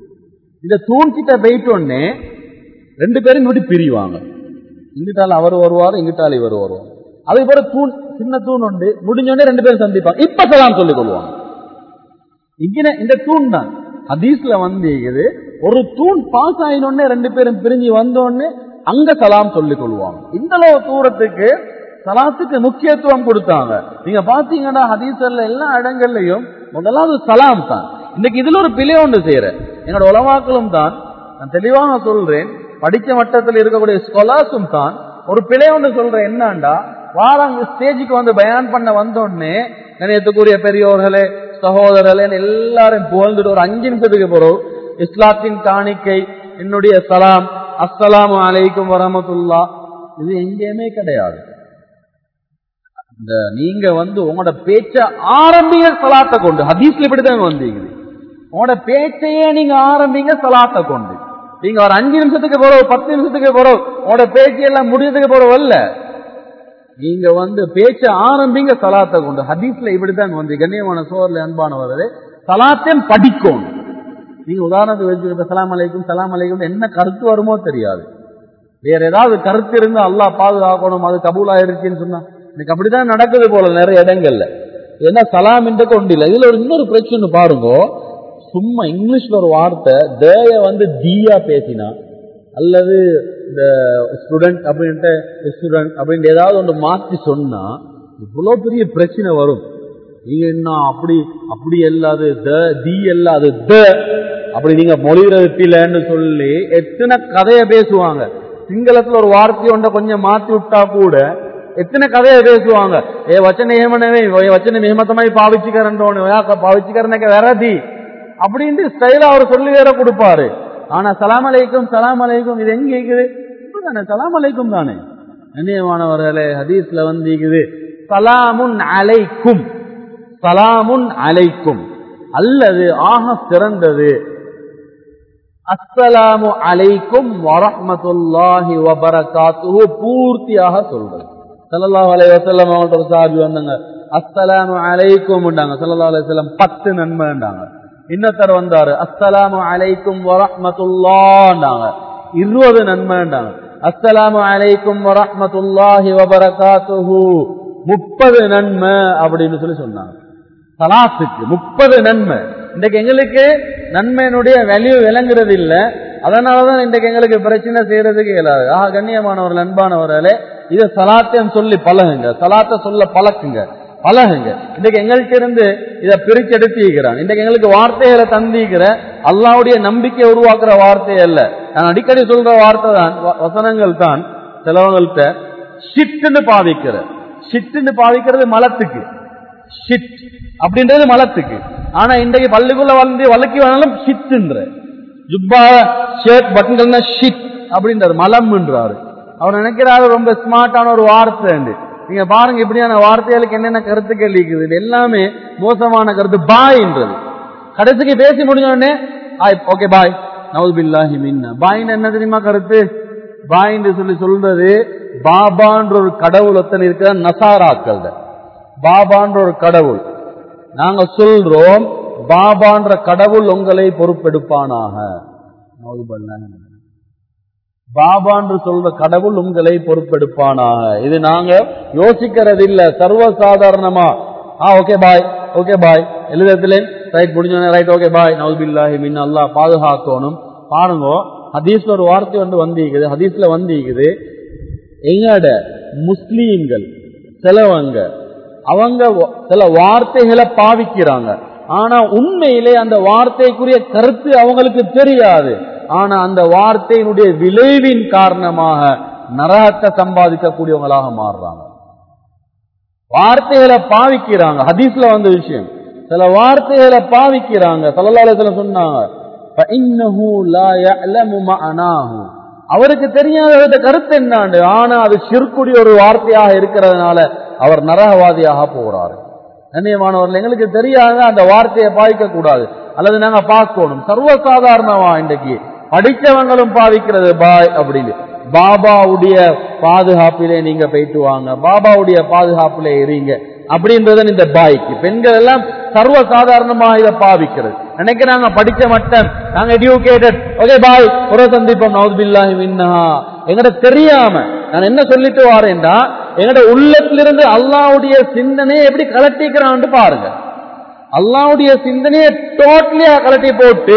இந்த தூண் கிட்ட போயிட்டோடனே ரெண்டு பேரும் இப்படி பிரிவாங்க இங்கிட்டால அவர் வருவார் இங்கிட்டால இவர் வருவார் அதுக்கு பிறகு தூண் சின்ன தூண் உண்டு முடிஞ்சோடனே ரெண்டு பேரும் சந்திப்பாங்க இப்ப சலாம் சொல்லிக் கொள்வாங்க இங்கே இந்த தூண் தான் ஹதீஸ்ல வந்து இது ஒரு தூண் பாஸ் ஆயினோடனே ரெண்டு பேரும் பிரிஞ்சு வந்தோடனே அங்க சலாம் சொல்லிக் கொள்வாங்க இந்த அளவு தூரத்துக்கு சலாத்துக்கு முக்கியத்துவம் கொடுத்தாங்க நீங்க பாத்தீங்கன்னா ஹதீசர்ல எல்லா இடங்கள்லயும் முதலாவது சலாம் தான் இன்னைக்கு இதுல ஒரு பிழை ஒன்று செய்யற என்னோட உலமாக்களும் தான் நான் தெளிவாக சொல்றேன் படிச்ச மட்டத்தில் இருக்கக்கூடிய ஸ்காலர்ஸும் தான் ஒரு பிழை ஒன்று சொல்றேன் என்னண்டா வாராங்க ஸ்டேஜுக்கு வந்து பயான் பண்ண வந்தோடனே கணியத்துக்குரிய பெரியோர்களே சகோதரர்களே எல்லாரும் புகழ்ந்துட்டு ஒரு அஞ்சு நிமிஷத்துக்கு போறோம் இஸ்லாத்தின் காணிக்கை என்னுடைய சலாம் அஸ்ஸலாமு அலைக்கும் வரமத்துல்லா இது எங்கேயுமே கிடையாது இந்த நீங்க வந்து உங்களோட பேச்ச ஆரம்பிங்க சலாத்தை கொண்டு ஹதீஸ்ல இப்படிதான் வந்தீங்க உங்களோட பேச்சையே நீங்க ஆரம்பிங்க சலாத்தை கொண்டு நீங்க ஒரு அஞ்சு நிமிஷத்துக்கு போறோம் பத்து நிமிஷத்துக்கு போறோம் உங்களோட பேச்சு எல்லாம் முடியறதுக்கு போறோம் இல்ல நீங்க வந்து பேச்ச ஆரம்பிங்க சலாத்தை கொண்டு ஹதீஸ்ல இப்படிதான் வந்து கண்ணியமான சோர்ல அன்பானவர்களே சலாத்தையும் படிக்கணும் நீங்க உதாரணத்துக்கு வச்சுக்கிட்ட சலாம் அலைக்கும் சலாம் அலைக்கும் என்ன கருத்து வருமோ தெரியாது வேற ஏதாவது கருத்து இருந்து அல்லாஹ் பாதுகாக்கணும் அது கபூல் ஆயிருச்சுன்னு சொன்னா இன்னைக்கு அப்படிதான் நடக்குது போல நிறைய இடங்கள்ல ஏன்னா சலாம் என்ற கொண்டு இல்லை இதுல ஒரு இன்னொரு பிரச்சனை பாருங்க சும்மா இங்கிலீஷ்ல ஒரு வார்த்தை தேய வந்து தீயா பேசினா அல்லது இந்த ஸ்டூடெண்ட் அப்படின்ட்டு ஸ்டூடெண்ட் அப்படின்ட்டு ஏதாவது ஒன்று மாற்றி சொன்னா இவ்வளோ பெரிய பிரச்சனை வரும் நீங்க என்ன அப்படி அப்படி அல்லாது த தி அல்லாது த அப்படி நீங்க மொழிகிறது பிள்ளைன்னு சொல்லி எத்தனை கதையை பேசுவாங்க சிங்களத்துல ஒரு வார்த்தை ஒன்றை கொஞ்சம் மாத்தி விட்டா கூட எத்தனை கதையை பேசுவாங்க ஏ வச்சன ஏமனவே வச்சன ஏமத்தமாய் பாவிச்சுக்கிறன்றோன்னு பாவிச்சுக்கிறனக்க வெறதி அப்படின்ட்டு ஸ்டைலா அவர் சொல்லி வேற கொடுப்பாரு ஆனா சலாம் அலைக்கும் சலாம் அலைக்கும் இது எங்க இருக்குது தானே சலாம் அலைக்கும் தானே கண்ணியமானவர்களே ஹதீஸ்ல வந்து இருக்குது சலாமுன் அலைக்கும் சலாமுன் அலைக்கும் அல்லது ஆக சிறந்தது அஸ்ஸலாமு அலைக்கும் வரஹ்மத்துல்லாஹி வபரகாத்துஹு பூர்த்தியாக சொல்றது ஸல்லல்லாஹு அலைஹி வஸல்லம் அவங்கள்ட்ட ஒரு சாபி வந்தாங்க அஸ்ஸலாமு அலைக்கும்ண்டாங்க ஸல்லல்லாஹு அலைஹி வஸல்லம் பத்து நன்மைண்டாங்க இன்னொருத்தர் வந்தாரு அஸ்ஸலாமு அலைக்கும் வரஹ்மத்துல்லாஹ்ண்டாங்க இருபது நன்மைண்டாங்க அஸ்ஸலாமு அலைக்கும் வரஹ்மத்துல்லாஹி வபரகாத்துஹு முப்பது நன்மை அப்படின்னு சொல்லி சொன்னாங்க சலாத்துக்கு முப்பது நன்மை இன்றைக்கு எங்களுக்கு நன்மையினுடைய வேல்யூ விளங்குறது இல்ல அதனாலதான் இன்றைக்கு எங்களுக்கு பிரச்சனை செய்யறதுக்கு இயலாது ஆஹா கண்ணியமானவர்கள் அன்பானவர்களே இதை சலாத்தையும் சொல்லி பழகுங்க சலாத்தை சொல்ல பழக்குங்க பழகுங்க இன்றைக்கு எங்கள்கிட்ட இருந்து இதை பிரிச்சு எடுத்திருக்கிறான் இன்றைக்கு எங்களுக்கு வார்த்தைகளை தந்திக்கிற அல்லாவுடைய நம்பிக்கை உருவாக்குற வார்த்தை அல்ல நான் அடிக்கடி சொல்ற வார்த்தை தான் வசனங்கள் தான் சிலவங்கள்ட்ட ஷிட்டுன்னு பாவிக்கிற ஷிட்டுன்னு பாவிக்கிறது மலத்துக்கு ஷிட் அப்படின்றது மலத்துக்கு ஆனா இன்றைக்கு பள்ளிக்குள்ள வந்து வழக்கி வேணாலும் ஷிட்ன்ற ஜுப்பா ஷர்ட் பட்டன் ஷிட் அப்படின்றாரு மலம்ன்றாரு அவர் நினைக்கிறாரு ரொம்ப ஸ்மார்ட்டான ஒரு வார்த்தை நீங்க பாருங்க இப்படியான வார்த்தைகளுக்கு என்னென்ன கருத்துக்கள் இருக்குது இது எல்லாமே மோசமான கருத்து பாய்ன்றது கடைசிக்கு பேசி முடிஞ்ச உடனே ஓகே பாய் நவது பில்லாஹி மின்ன பாயின்னு என்ன தெரியுமா கருத்து பாயின்னு சொல்லி சொல்றது பாபான்ற ஒரு கடவுள் ஒத்தனை இருக்கிற நசாராக்கள் பாபான்ற ஒரு கடவுள் நாங்க சொல்றோம் பாபான்ற கடவுள் உங்களை பொறுப்பெடுப்பானாக பாபான்று சொல்ற கடவுள் உங்களை பொறுப்பெடுப்பானாக இது நாங்க யோசிக்கிறது இல்ல சர்வசாதாரணமா ஆ ஓகே பாய் ஓகே பாய் எழுதத்துல ரைட் முடிஞ்சோடனே ரைட் ஓகே பாய் நவுபில்லாஹி மின் அல்லா பாதுகாக்கணும் பாருங்க ஹதீஸ்ல ஒரு வார்த்தை வந்து வந்திருக்குது ஹதீஸ்ல வந்திருக்குது எங்கட முஸ்லீம்கள் சிலவங்க அவங்க சில வார்த்தைகளை பாவிக்கிறாங்க ஆனா உண்மையிலே அந்த வார்த்தைக்குரிய கருத்து அவங்களுக்கு தெரியாது ஆனா அந்த வார்த்தையினுடைய விளைவின் காரணமாக நரகத்தை சம்பாதிக்கக்கூடியவங்களாக மாறுறாங்க வார்த்தைகளை பாவிக்கிறாங்க ஹதீஸ்ல வந்த விஷயம் சில வார்த்தைகளை பாவிக்கிறாங்க சல்லல்லாஹு சொன்னாங்க அவருக்கு தெரியாத கருத்து என்னாண்டு ஆனா அது சிறுக்குடி ஒரு வார்த்தையாக இருக்கிறதுனால அவர் நரகவாதியாக போகிறாரு கண்ணியமானவர்கள் எங்களுக்கு தெரியாத அந்த வார்த்தையை பாவிக்க கூடாது அல்லது நாங்க பார்க்கணும் சர்வசாதாரணமா இன்றைக்கு படித்தவங்களும் பாவிக்கிறது பாய் அப்படின்னு பாபாவுடைய பாதுகாப்பிலே நீங்க போயிட்டு வாங்க பாபாவுடைய பாதுகாப்பிலே இருங்க அப்படின்றத இந்த பாய்க்கு பெண்கள் எல்லாம் சர்வ சாதாரணமா இதை பாவிக்கிறது நினைக்கிறாங்க படிச்ச மட்டம் நாங்க எடியூகேட்டட் ஓகே பாய் ஒரு சந்திப்போம் நவுதுபில்லாஹி மின்னா எங்கிட்ட தெரியாம நான் என்ன சொல்லிட்டு வாரேன்டா எங்கட உள்ளத்திலிருந்து அல்லாவுடைய சிந்தனையை எப்படி கலட்டிக்கிறான்னு பாருங்க அல்லாவுடைய சிந்தனையை டோட்டலியா கலட்டி போட்டு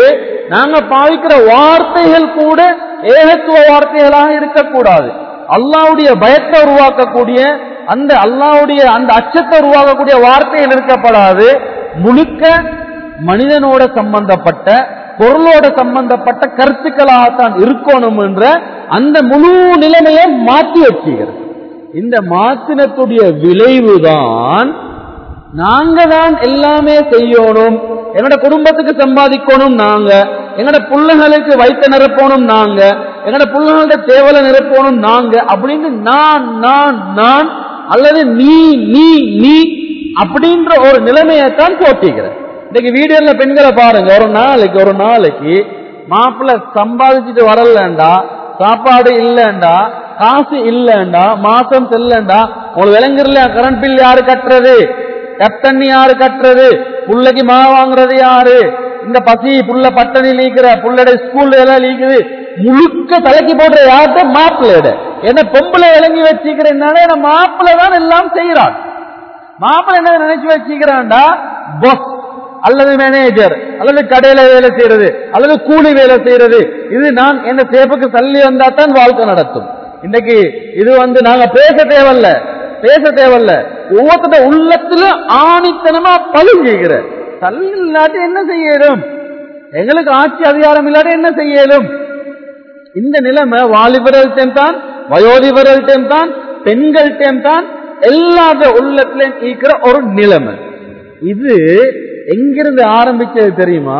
நாங்க பாவிக்கிற வார்த்தைகள் கூட ஏகத்துவ வார்த்தைகளாக இருக்கக்கூடாது அல்லாவுடைய பயத்தை உருவாக்கக்கூடிய அந்த அல்லாவுடைய அந்த அச்சத்தை உருவாக்கக்கூடிய வார்த்தைகள் இருக்கப்படாது முழுக்க மனிதனோட சம்பந்தப்பட்ட பொருளோட சம்பந்தப்பட்ட கருத்துக்களாகத்தான் இருக்கணும் என்ற அந்த முழு நிலைமையை மாற்றி வச்சுகிறது இந்த மாத்தினத்துடைய விளைவுதான் நாங்க தான் எல்லாமே செய்யணும் எங்கட குடும்பத்துக்கு சம்பாதிக்கணும் நாங்க எங்கட பிள்ளைகளுக்கு வைத்த நிரப்பணும் நாங்க எங்கட பிள்ளைகளோட தேவலை நிரப்பணும் நாங்க அப்படின்னு நான் நான் நான் அல்லது நீ நீ நீ அப்படின்ற ஒரு நிலைமையைத்தான் போட்டிக்கிறேன் இன்னைக்கு வீடியோல பெண்களை பாருங்க ஒரு நாளைக்கு ஒரு நாளைக்கு மாப்பிள்ளை சம்பாதிச்சுட்டு வரலண்டா சாப்பாடு இல்லண்டா காசு இல்லண்டா மாசம் செல்லண்டா உங்களுக்கு விளங்குறல கரண்ட் பில் யாரு கட்டுறது டப் தண்ணி யாரு கட்டுறது புள்ளைக்கு மா வாங்குறது யாரு இந்த பசி புள்ள பட்டணி நீக்கிற புள்ளட ஸ்கூல்ல எல்லாம் நீக்குது முழுக்க தலைக்கு போடுற யார்கிட்ட மாப்பிள்ளையோட என்ன பொம்பளை விளங்கி வச்சுக்கிறேன்னாலே மாப்பிள்ளை தான் எல்லாம் செய்யறான் மாப்பிள்ளை என்ன நினைச்சு வச்சுக்கிறான்டா பொஸ் அல்லது மேனேஜர் அல்லது கடையில வேலை செய்யறது அல்லது கூலி வேலை செய்யறது இது நான் என்ன சேப்புக்கு தள்ளி வந்தா தான் வாழ்க்கை நடத்தும் இன்னைக்கு இது வந்து நாங்க பேச தேவையில்ல பேச தேவையில்ல ஒவ்வொருத்தர உள்ளத்துல ஆணித்தனமா பழுங்கிக்கிற தள்ளி இல்லாட்டி என்ன செய்யலும் எங்களுக்கு ஆட்சி அதிகாரம் இல்லாட்டி என்ன செய்யலும் இந்த நிலைமை வாலிபர்கள்டையும் தான் வயோதிபர்கள்டையும் தான் பெண்கள்டையும் தான் எல்லாத உள்ளத்திலையும் இருக்கிற ஒரு நிலைமை இது எங்கிருந்து ஆரம்பிச்சது தெரியுமா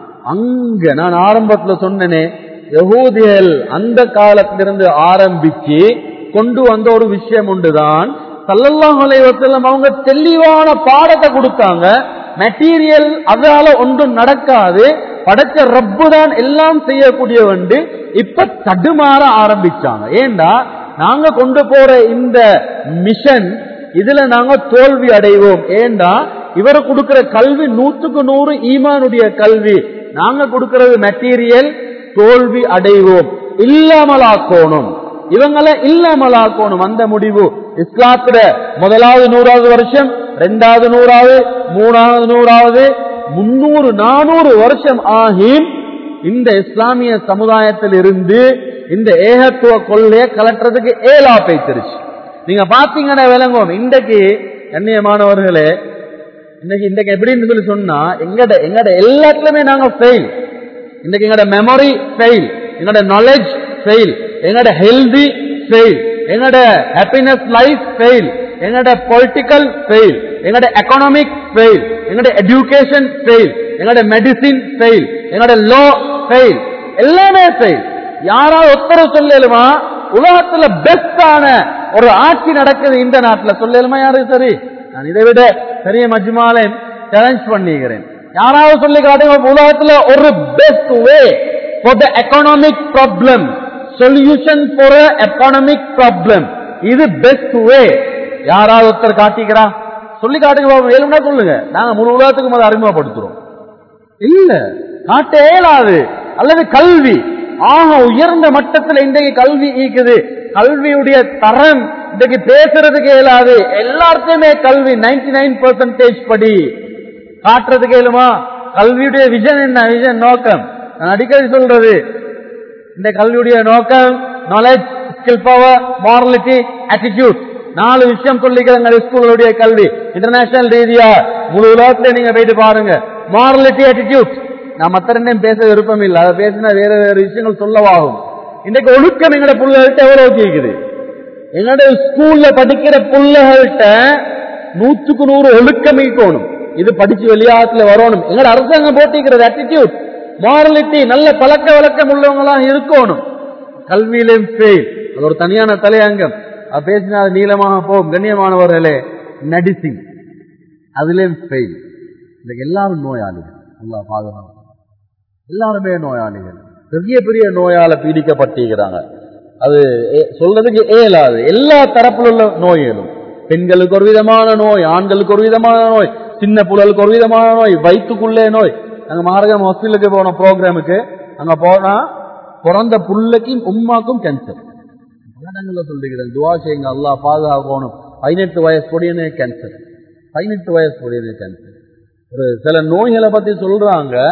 அங்க நான் ஆரம்பத்துல சொன்னனே யகூதியல் அந்த காலத்திலிருந்து ஆரம்பிச்சு கொண்டு வந்த ஒரு விஷயம் உண்டுதான் சல்லல்லாஹு அலைஹி வஸல்லம் அவங்க தெளிவான பாடத்தை கொடுத்தாங்க மெட்டீரியல் அதால ஒன்றும் நடக்காது படைச்ச ரப்பு தான் எல்லாம் செய்யக்கூடியவண்டு இப்ப தடுமாற ஆரம்பிச்சாங்க ஏண்டா நாங்க கொண்டு போற இந்த மிஷன் இதுல நாங்க தோல்வி அடைவோம் ஏண்டா இவர் கொடுக்கிற கல்வி நூற்றுக்கு நூறு ஈமானுடைய கல்வி நாங்க கொடுக்கிறது மெட்டீரியல் தோல்வி அடைவோம் இல்லாமலாக்கோணும் இவங்களை இல்லாமலாக்கணும் அந்த முடிவு இஸ்லாத்துல முதலாவது நூறாவது வருஷம் ரெண்டாவது நூறாவது மூணாவது நூறாவது முன்னூறு நானூறு வருஷம் ஆகி இந்த இஸ்லாமிய சமுதாயத்தில் இருந்து இந்த ஏகத்துவ கொள்ளையை கலட்டுறதுக்கு ஏலா பேத்திருச்சு நீங்க பாத்தீங்கன்னா விளங்கும் இன்றைக்கு கண்ணியமானவர்களே இன்னைக்கு இன்றைக்கு எப்படின்னு சொல்லி சொன்னா எங்கட எங்கட எல்லாத்துலயுமே நாங்க ஃபெயில் இன்னைக்கு எங்கட மெமரி ஃபெயில் எங்கட நாலேஜ் ஃபெயில் எங்கட ஹெல்தி ஃபெயில் எங்கட ஹாப்பினஸ் லைஃப் ஃபெயில் எங்கட பொலிட்டிக்கல் ஃபெயில் எங்கட எக்கனாமிக் ஃபெயில் எங்கட எஜுகேஷன் ஃபெயில் எங்கட மெடிசின் ஃபெயில் எங்கட லோ ஃபெயில் எல்லாமே ஃபெயில் யாராவது ஒருத்தர் சொல்லலுமா உலகத்துல பெஸ்டான ஒரு ஆட்சி நடக்குது இந்த நாட்டுல சொல்லலுமா யாரு சரி நான் இதை விட பெரிய மஜ்மாலையும் சேலஞ்ச் பண்ணிக்கிறேன் யாராவது சொல்லி காட்டுங்க உலகத்துல ஒரு best way for the economic problem solution for economic problem இது பெஸ்ட் வே யாராவது ஒருத்தர் காட்டிக்கிறா சொல்லி காட்டுங்க பாப்போம் வேணும்னா சொல்லுங்க நாங்க முழு உலகத்துக்கும் அதை அறிமுகப்படுத்துறோம் இல்ல காட்ட இயலாது அல்லது கல்வி ஆக உயர்ந்த மட்டத்தில் இன்றைக்கு கல்வி ஈக்குது கல்வியுடைய தரம் இன்றைக்கு பேசுறதுக்கு இயலாது எல்லாத்தையுமே கல்வி நைன்டி நைன் பர்சன்டேஜ் படி காட்டுறதுக்கு இயலுமா கல்வியுடைய விஷன் என்ன விஷன் நோக்கம் நான் அடிக்கடி சொல்றது இந்த கல்வியுடைய நோக்கம் knowledge skill power morality attitude நாலு விஷயம் சொல்லிக்கிறாங்க ஸ்கூலுடைய கல்வி இன்டர்நேஷனல் ரீதியா முழு உலகத்துல நீங்க போயிட்டு பாருங்க மாரலிட்டி ஆட்டிடியூட் நான் மத்த ரெண்டையும் பேச விருப்பம் இல்லை அதை பேசினா வேற வேற விஷயங்கள் சொல்லவாகும் இன்றைக்கு ஒழுக்கம் எங்கட பிள்ளைகள்ட்ட எவ்வளவு கேக்குது எங்கட ஸ்கூல்ல படிக்கிற பிள்ளைகள்ட்ட நூற்றுக்கு நூறு ஒழுக்கம் இருக்கணும் இது படிச்சு வெளியாகத்துல வரணும் எங்கட அரசாங்கம் போட்டிக்கிறது ஆட்டிடியூட் மாரலிட்டி நல்ல பழக்க வழக்கம் உள்ளவங்களாம் இருக்கணும் கல்வியிலும் ஃபெயில் அது ஒரு தனியான தலையங்கம் அது பேசினா அது நீளமாக போகும் கண்ணியமானவர்களே மெடிசின் அதுலேயும் ஃபெயில் இன்னைக்கு எல்லாரும் நோயாளிகள் நல்லா பாதுகாப்பு எல்லாருமே நோயாளிகள் பெரிய பெரிய நோயால பீடிக்கப்பட்டிருக்கிறாங்க அது ஏ- சொல்றதுக்கு ஏலாது எல்லா தரப்புல உள்ள நோய்களும் பெண்களுக்கு ஒரு விதமான நோய் ஆண்களுக்கு ஒரு விதமான நோய் சின்ன புழலுக்கு ஒரு விதமான நோய் வயிற்றுக்குள்ளே நோய் நாங்க மாரகம் ஹாஸ்பிட்டலுக்கு போன ப்ரோக்ராமுக்கு அங்க போனா பிறந்த புள்ளைக்கும் உம்மாக்கும் கேன்சர் பலடங்கள்ல சொல்லிக்கிறேன் துவா செய்யுங்க அல்லாஹ் பாதுகாக்கணும் பதினெட்டு வயசு பொடியனே கேன்சர் பதினெட்டு வயசு பொடியனே கேன்சர் ஒரு சில நோய்களை பத்தி சொல்றாங்க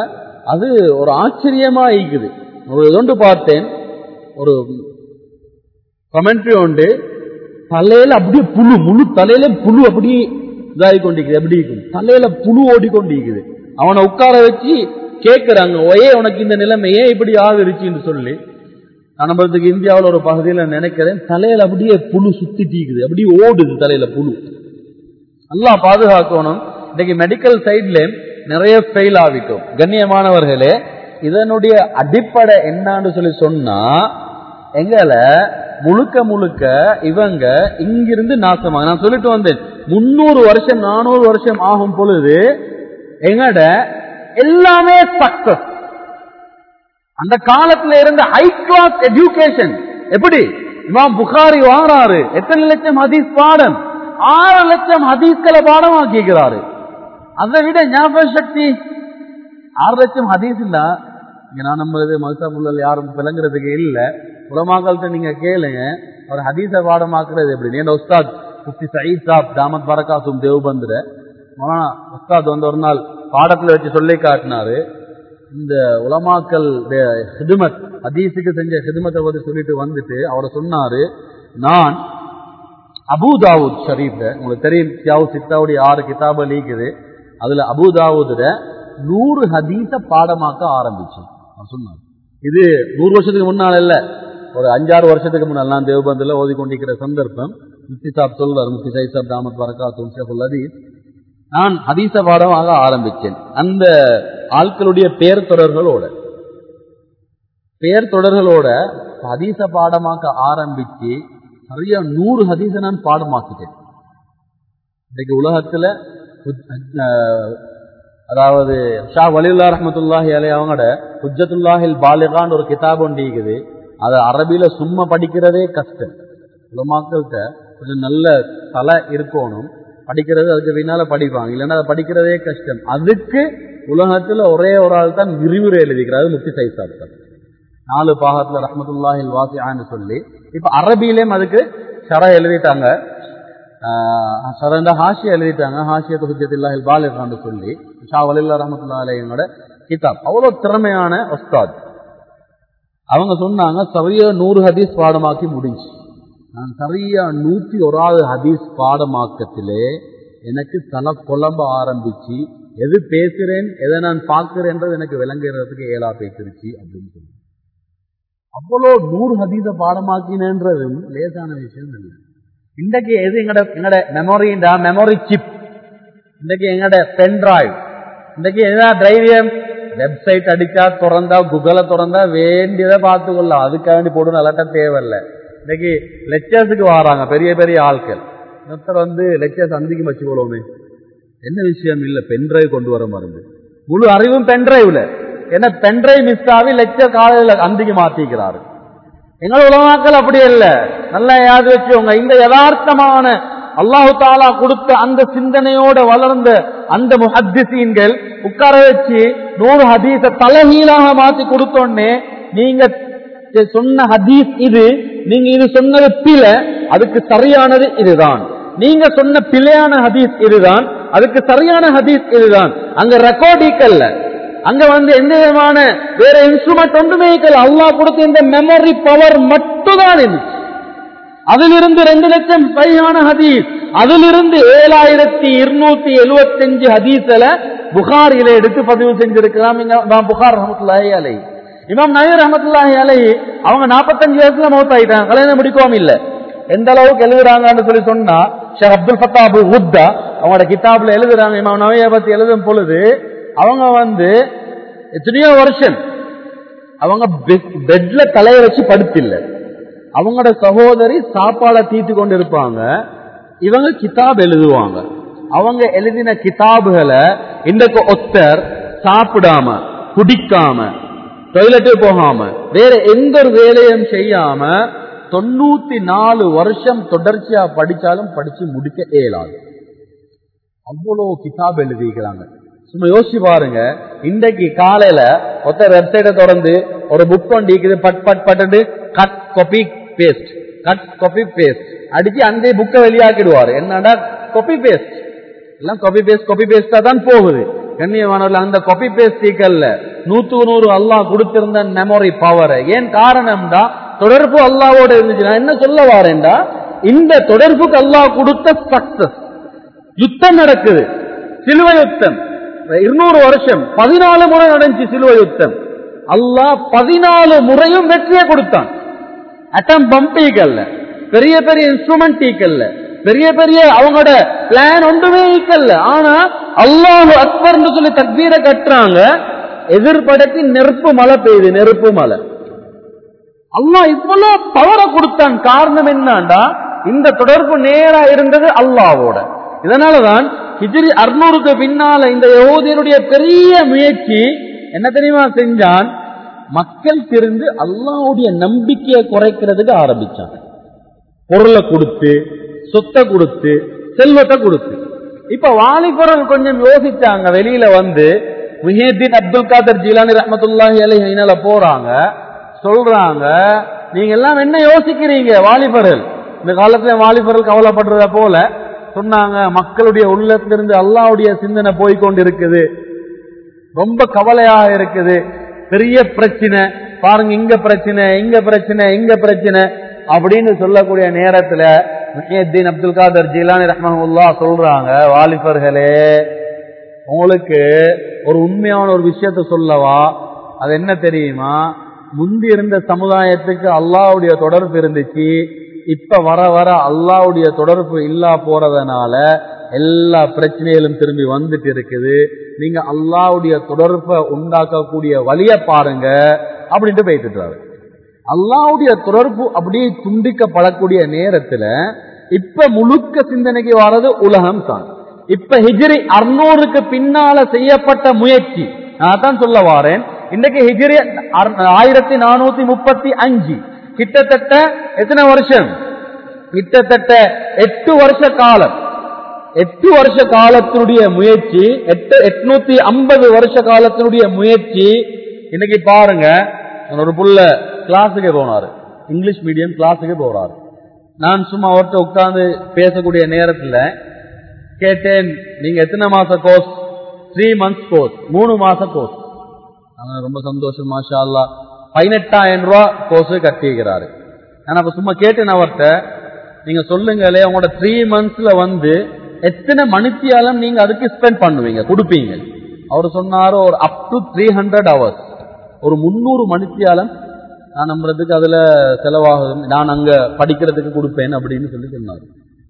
அது ஒரு ஆச்சரியமா இருக்குது ஒரு இதொண்டு பார்த்தேன் ஒரு கமெண்ட்ரி உண்டு தலையில அப்படியே புழு முழு தலையில புழு அப்படியே இதாகி கொண்டிருக்குது எப்படி இருக்கும் தலையில புழு ஓடிக்கொண்டிருக்குது அவனை உட்கார வச்சு கேட்கிறாங்க ஒயே உனக்கு இந்த நிலைமை ஏன் இப்படி ஆகிருச்சுன்னு சொல்லி நான் நம்மளுக்கு இந்தியாவில் ஒரு பகுதியில் நினைக்கிறேன் தலையில அப்படியே புழு சுத்திட்டு அப்படியே ஓடுது தலையில புழு நல்லா பாதுகாக்கணும் இன்னைக்கு மெடிக்கல் சைட்ல நிறைய ஃபெயில் ஆகிட்டோம் கண்ணியமானவர்களே இதனுடைய அடிப்படை என்னன்னு சொல்லி சொன்னா எங்களை முழுக்க முழுக்க இவங்க இங்கிருந்து நாசமாக நான் சொல்லிட்டு வந்தேன் முன்னூறு வருஷம் நானூறு வருஷம் ஆகும் பொழுது எங்கட எல்லாமே சக்சஸ் அந்த காலத்துல இருந்த ஹை கிளாஸ் எஜுகேஷன் எப்படி இமாம் புகாரி வாராரு எத்தனை லட்சம் ஹதீஸ் பாடம் ஆறு லட்சம் ஹதீஸ்களை பாடமாக்கிக்கிறாரு அதை விட ஞாபக சக்தி ஆறு லட்சம் ஹதீஸ் இல்ல இங்க நான் நம்ம இது மதுசாபுள்ள யாரும் விளங்குறதுக்கு இல்ல உலமாக்கள்கிட்ட நீங்க கேளுங்க ஒரு ஹதீஸை பாடமாக்குறது எப்படி என் உஸ்தாத் முஃப்தி சயீத் சாப் தாமத் பரகாசும் தேவ்பந்திர மௌலானா உஸ்தாத் வந்து ஒரு நாள் பாடத்துல வச்சு சொல்லி காட்டினாரு இந்த உலமாக்கல் ஹிதுமத் ஹதீஸுக்கு செஞ்ச ஹிதுமத்தை பத்தி சொல்லிட்டு வந்துட்டு அவரை சொன்னாரு நான் அபுதாவுத் ஷரீஃப் உங்களுக்கு தெரியும் சியாவு சித்தாவுடைய ஆறு கிதாப லீக்குது அதுல அபுதாவுதுல நூறு ஹதீஸ பாடமாக்க ஆரம்பிச்சு அவர் சொன்னார் இது நூறு வருஷத்துக்கு முன்னால் இல்ல ஒரு அஞ்சாறு வருஷத்துக்கு முன்னால் நான் தேவபந்தில் ஓதி கொண்டிருக்கிற சந்தர்ப்பம் முஃப்தி சாப் சொல்றார் முஃப்தி சைத் சாப் தாமத் வரகாத்தும் ஷேகுல் ஹதீஸ் நான் ஹதீச பாடமாக ஆரம்பிச்சேன் அந்த ஆட்களுடைய பெயர் தொடர்களோட பெயர் தொடர்களோட ஹதீச பாடமாக்க ஆரம்பிச்சு நிறைய நூறு ஹதீச நான் பாடமாக்கிட்டேன் இன்னைக்கு உலகத்துல அதாவது ஷா வலியுல்லா ரஹமத்துல்லாஹி அலை அவங்களோட ஹுஜத்துல்லாஹில் பாலிகான் ஒரு கிதாப் ஒன்று இருக்குது அதை அரபியில சும்மா படிக்கிறதே கஷ்டம் உலமாக்கள்கிட்ட கொஞ்சம் நல்ல தலை இருக்கணும் படிக்கிறது அதுக்கு பின்னால படிப்பாங்க இல்லைன்னா அதை படிக்கிறதே கஷ்டம் அதுக்கு உலகத்துல ஒரே ஒரு ஆள் தான் விரிவுரை எழுதிக்கிறாரு முக்தி சைசாப் தான் நாலு பாகத்துல ரஹமத்துல்லாஹில் வாசியான்னு சொல்லி இப்ப அரபியிலேயும் அதுக்கு ஷர எழுதிட்டாங்க சரண்ட ஹாஷியா எழுதிட்டாங்க ஹாஷியத்து ஹுஜத்தில்லாஹில் பாலிகான்னு சொல்லி ஷா வலில்லா ரஹமத்துல்லா அலையோட கிதாப் அவ்வளவு திறமையான ஒஸ்தாத் அவங்க சொன்னாங்க சரியா நூறு ஹதீஸ் பாடமாக்கி முடிஞ்சு நான் சரியா நூத்தி ஒராவது ஹதீஸ் பாடமாக்கத்திலே எனக்கு தலை குழம்ப ஆரம்பிச்சு எது பேசுறேன் எதை நான் பார்க்கிறேன்றது எனக்கு விளங்குறதுக்கு ஏலா பேசிருச்சு அப்படின்னு சொல்லி அவ்வளோ நூறு ஹதீஸ பாடமாக்கினன்றதும் லேசான விஷயம் இல்லை இன்றைக்கு எது எங்கட எங்கட மெமரிண்டா மெமரி சிப் இன்றைக்கு எங்கட பென் டிரைவ் இன்றைக்கு என்ன தைரியம் வெப்சைட் அடிச்சா திறந்தா குகலை திறந்தா வேண்டியதை பார்த்து கொள்ளலாம் அதுக்காக வேண்டி போடணும் அலட்ட தேவையில்லை இன்னைக்கு லெக்சர்ஸுக்கு வராங்க பெரிய பெரிய ஆட்கள் ஒருத்தர் வந்து லெக்சர்ஸ் அந்திக்கு வச்சு போலோமே என்ன விஷயம் இல்ல பென்ட்ரைவ் கொண்டு வர மருந்து முழு அறிவும் பென்ட்ரைவ்ல ஏன்னா பென்ட்ரைவ் மிஸ் ஆகி லெக்சர் காலையில் அந்திக்கு மாத்திக்கிறாரு எங்கள் உலமாக்கள் அப்படி இல்ல நல்லா யாது வச்சுக்கோங்க இந்த யதார்த்தமான அல்லாஹு தாலா கொடுத்த அந்த சிந்தனையோட வளர்ந்த அந்த முஹத்திசீன்கள் உட்கார வச்சு நூறு ஹதீஸ தலைகீழாக மாத்தி கொடுத்தோன்னே நீங்க சொன்ன ஹதீஸ் இது நீங்க இது சொன்னது பிழை அதுக்கு சரியானது இதுதான் நீங்க சொன்ன பிழையான ஹதீஸ் இதுதான் அதுக்கு சரியான ஹதீஸ் இதுதான் அங்க ரெக்கார்டிக்கல்ல அங்க வந்து எந்த விதமான வேற இன்ஸ்ட்ருமெண்ட் ஒன்றுமே இருக்கல அல்லாஹ் கொடுத்த இந்த மெமரி பவர் மட்டும்தான் இருந்துச்சு அதிலிருந்து ரெண்டு லட்சம் சரியான ஹதீஸ் அதிலிருந்து ஏழாயிரத்தி இருநூத்தி எழுபத்தி அஞ்சு ஹதீஸ்ல புகாரில எடுத்து பதிவு செஞ்சிருக்கலாம் இமாம் புகார் ரஹமத்துல்லாஹி அலை இமாம் நயர் ரஹமத்துல்லாஹி அலை அவங்க நாற்பத்தஞ்சு வயசுல மௌத் ஆயிட்டாங்க கல்யாணம் முடிக்கவும் இல்ல எந்த அளவுக்கு எழுதுறாங்கன்னு சொல்லி சொன்னா Sheikh Abdul Fattah Abu Ghuddah அவங்களோட கிதாப்ல எழுதுறாங்க இமாம் நவைய பத்தி எழுதும் பொழுது அவங்க வந்து எத்தனையோ வருஷம் அவங்க பெட்ல தலைய வச்சு படுத்தில்லை அவங்களோட சகோதரி சாப்பாடை தீட்டு கொண்டு இருப்பாங்க இவங்க கிதாப் எழுதுவாங்க அவங்க எழுதின கிதாபுகளை இன்றைக்கு ஒத்தர் சாப்பிடாம குடிக்காம டொய்லெட்டு போகாம வேற எந்த ஒரு வேலையும் செய்யாம தொண்ணூத்தி நாலு வருஷம் தொடர்ச்சியா படிச்சாலும் படிச்சு முடிக்க இயலாது அவ்வளோ கிதாப் எழுதிக்கிறாங்க சும்மா யோசிச்சு பாருங்க இன்றைக்கு காலையில ஒருத்தர் வெப்சைட்டை திறந்து ஒரு புக் கொண்டிருக்குது but but but cut copy paste cut copy paste அடிச்சு அந்த புக்கை வெளியாக்கிடுவாரு என்னடா காப்பி பேஸ்ட் எல்லாம் காப்பி பேஸ்ட் காப்பி பேஸ்டா தான் போகுது கண்ணியமானவர்கள் அந்த காப்பி பேஸ்ட் சீக்கல்ல நூத்துக்கு நூறு அல்லாஹ் கொடுத்திருந்த மெமரி பவர் ஏன் காரணம்டா தொடர்பு அல்லாவோட இருந்துச்சு நான் என்ன சொல்ல வாரேன்டா இந்த தொடர்புக்கு அல்லாஹ் கொடுத்த சக்சஸ் யுத்தம் நடக்குது சிலுவை யுத்தம் இருநூறு வருஷம் பதினாலு முறை நடந்துச்சு சிலுவை யுத்தம் அல்லாஹ் பதினாலு முறையும் வெற்றியை கொடுத்தான் அட்டம் பம்பீக்கல்ல பெரிய பெரிய இன்ஸ்ட்ருமெண்ட் ஈக்கல்ல பெரிய பெரிய அவங்களோட பிளான் ஒன்றுமே ஈக்கல்ல ஆனா அல்லாஹ் அக்பர்னு சொல்லி தக்பீரை கட்டுறாங்க எதிர்படத்தி நெருப்பு மழை பெய்யுது நெருப்பு மழை அல்லாஹ் இவ்வளவு பவரை கொடுத்தான் காரணம் என்னண்டா இந்த தொடர்பு நேரா இருந்தது அல்லாவோட இதனாலதான் ஹிஜ்ரி அறுநூறுக்கு பின்னால இந்த யகூதியனுடைய பெரிய முயற்சி என்ன தெரியுமா செஞ்சான் மக்கள் திருந்து அல்லாவுடைய நம்பிக்கையை குறைக்கிறதுக்கு ஆரம்பிச்சான் பொருளை கொடுத்து சொத்தை கொடுத்து செல்வத்தை கொடுத்து இப்ப வாலிபர்கள் கொஞ்சம் யோசிச்சாங்க வெளியில வந்து முஹியத்தீன் அப்துல் காதர் ஜீலானி ரஹமத்துல்லாஹி அலைஹினால போறாங்க சொல்றாங்க நீங்க எல்லாம் என்ன யோசிக்கிறீங்க வாலிபர்கள் இந்த காலத்துல வாலிபர்கள் கவலைப்படுறத போல சொன்னாங்க மக்களுடைய உள்ளத்திலிருந்து அல்லாவுடைய சிந்தனை போய்கொண்டு இருக்குது ரொம்ப கவலையாக இருக்குது பெரிய பிரச்சனை பாருங்க இங்க பிரச்சனை இங்க பிரச்சனை இங்க பிரச்சனை அப்படின்னு சொல்லக்கூடிய நேரத்துல முஹியத்தீன் அப்துல் காதர் ஜீலானி ரஹ்மஹுல்லா சொல்றாங்க வாலிபர்களே உங்களுக்கு ஒரு உண்மையான ஒரு விஷயத்த சொல்லவா அது என்ன தெரியுமா முந்தி இருந்த சமுதாயத்துக்கு அல்லாவுடைய தொடர்பு இருந்துச்சு இப்ப வர வர அல்லாவுடைய தொடர்பு இல்லா போறதுனால எல்லா பிரச்சனைகளும் திரும்பி வந்துட்டு இருக்குது நீங்க அல்லாவுடைய தொடர்பை உண்டாக்கக்கூடிய வழிய பாருங்க அப்படின்ட்டு போயிட்டு அல்லாவுடைய தொடர்பு அப்படியே துண்டிக்கப்படக்கூடிய நேரத்துல இப்ப முழுக்க சிந்தனைக்கு வர்றது உலகம் தான் இப்ப ஹிஜ்ரி அறுநூறுக்கு பின்னால செய்யப்பட்ட முயற்சி நான் தான் சொல்ல வாரேன் இன்றைக்கு ஹிஜ்ரி ஆயிரத்தி நானூத்தி முப்பத்தி அஞ்சு கிட்டத்தட்ட எத்தனை வருஷம் கிட்டத்தட்ட எட்டு வருஷ காலம் எட்டு வருஷ காலத்தினுடைய முயற்சி எட்டு எட்நூத்தி ஐம்பது வருஷ காலத்தினுடைய முயற்சி இன்னைக்கு பாருங்க ஒரு புள்ள கிளாஸுக்கு போனாரு இங்கிலீஷ் மீடியம் கிளாஸுக்கு போறாரு நான் சும்மா அவர்கிட்ட உட்கார்ந்து பேசக்கூடிய நேரத்தில் கேட்டேன் நீங்க எத்தனை மாச கோர்ஸ் த்ரீ மந்த்ஸ் கோர்ஸ் மூணு மாச கோர்ஸ் ரொம்ப சந்தோஷம் மாஷா அல்லா பதினெட்டாயிரம் ரூபா கோர்ஸ் கட்டிக்கிறாரு நான் அப்ப சும்மா கேட்டேன் அவர்கிட்ட நீங்க சொல்லுங்களே உங்களோட த்ரீ மந்த்ஸ்ல வந்து எத்தனை மணித்தியாலம் நீங்க அதுக்கு ஸ்பெண்ட் பண்ணுவீங்க கொடுப்பீங்க அவர் சொன்னாரு ஒரு up to three hundred hours ஒரு முன்னூறு மணித்தியாலம் நான் நம்புறதுக்கு அதுல செலவாகும் நான் அங்க படிக்கிறதுக்கு கொடுப்பேன் அப்படின்னு சொல்லி சொன்னாரு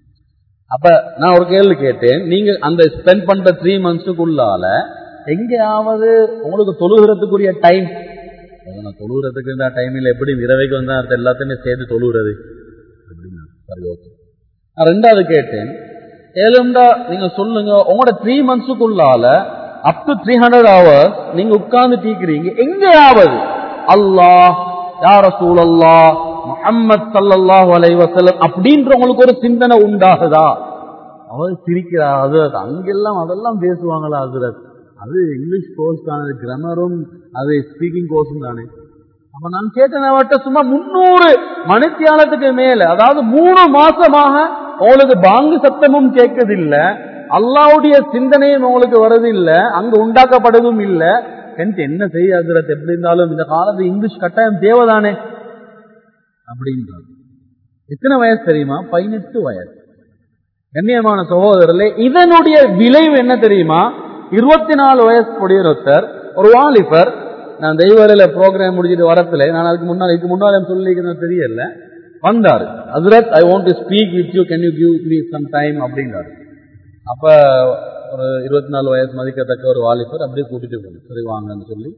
அப்ப நான் ஒரு கேள்வி கேட்டேன் நீங்க அந்த ஸ்பெண்ட் பண்ற த்ரீ மந்த்ஸுக்குள்ளால எங்கேயாவது உங்களுக்கு தொழுகிறதுக்குரிய டைம் நான் தொழுகிறதுக்கு இந்த டைமில் எப்படி இரவைக்கு வந்தா எல்லாத்தையுமே சேர்த்து தொழுகிறது அப்படின்னு சரி ஓகே நான் ரெண்டாவது கேட்டேன் ஏழுண்டா நீங்க சொல்லுங்க உங்களோட த்ரீ மந்த்ஸுக்குள்ளால up to three hundred hours நீங்க உட்கார்ந்து தீக்குறீங்க எங்கேயாவது அல்லாஹ் யார சூழல்லா முகம்மது சல்லாஹூ அலைவசல்லம் அப்படின்ற உங்களுக்கு ஒரு சிந்தனை உண்டாகுதா அவர் சிரிக்கிறா அது அங்கெல்லாம் அதெல்லாம் பேசுவாங்களா அதுரத் அது இங்கிலீஷ் கோர்ஸ் தானே கிராமரும் அது ஸ்பீக்கிங் கோர்ஸும் தானே அப்ப நான் கேட்டேன் அவர்கிட்ட சும்மா முன்னூறு மணித்தியாலத்துக்கு மேல அதாவது மூணு மாசமாக உங்களுக்கு பாங்கு சத்தமும் கேட்கதில்லை அல்லாவுடைய சிந்தனையும் உங்களுக்கு வரதில்லை அங்க உண்டாக்கப்படுவதும் இல்லை எனக்கு என்ன செய்யாது எப்படி இருந்தாலும் இந்த காலத்து இங்கிலீஷ் கட்டாயம் தேவைதானே அப்படின்றாங்க எத்தனை வயசு தெரியுமா பதினெட்டு வயசு கண்ணியமான சகோதரர்களே இதனுடைய விளைவு என்ன தெரியுமா இருபத்தி நாலு வயசு கூடிய ஒருத்தர் ஒரு வாலிபர் நான் தெய்வரையில ப்ரோக்ராம் முடிச்சிட்டு வரத்துல நான் அதுக்கு முன்னால் இதுக்கு முன்னால் சொல்லிக்கிறேன் தெரியல வந்தார் அசுரத் I want to speak with you can you give me some time அப்படின்றாரு அப்ப ஒரு இருபத்தி நாலு வயசு மதிக்கத்தக்க ஒரு வாலிபர் அப்படியே கூட்டிட்டு போகணும் சரி வாங்கன்னு சொல்லி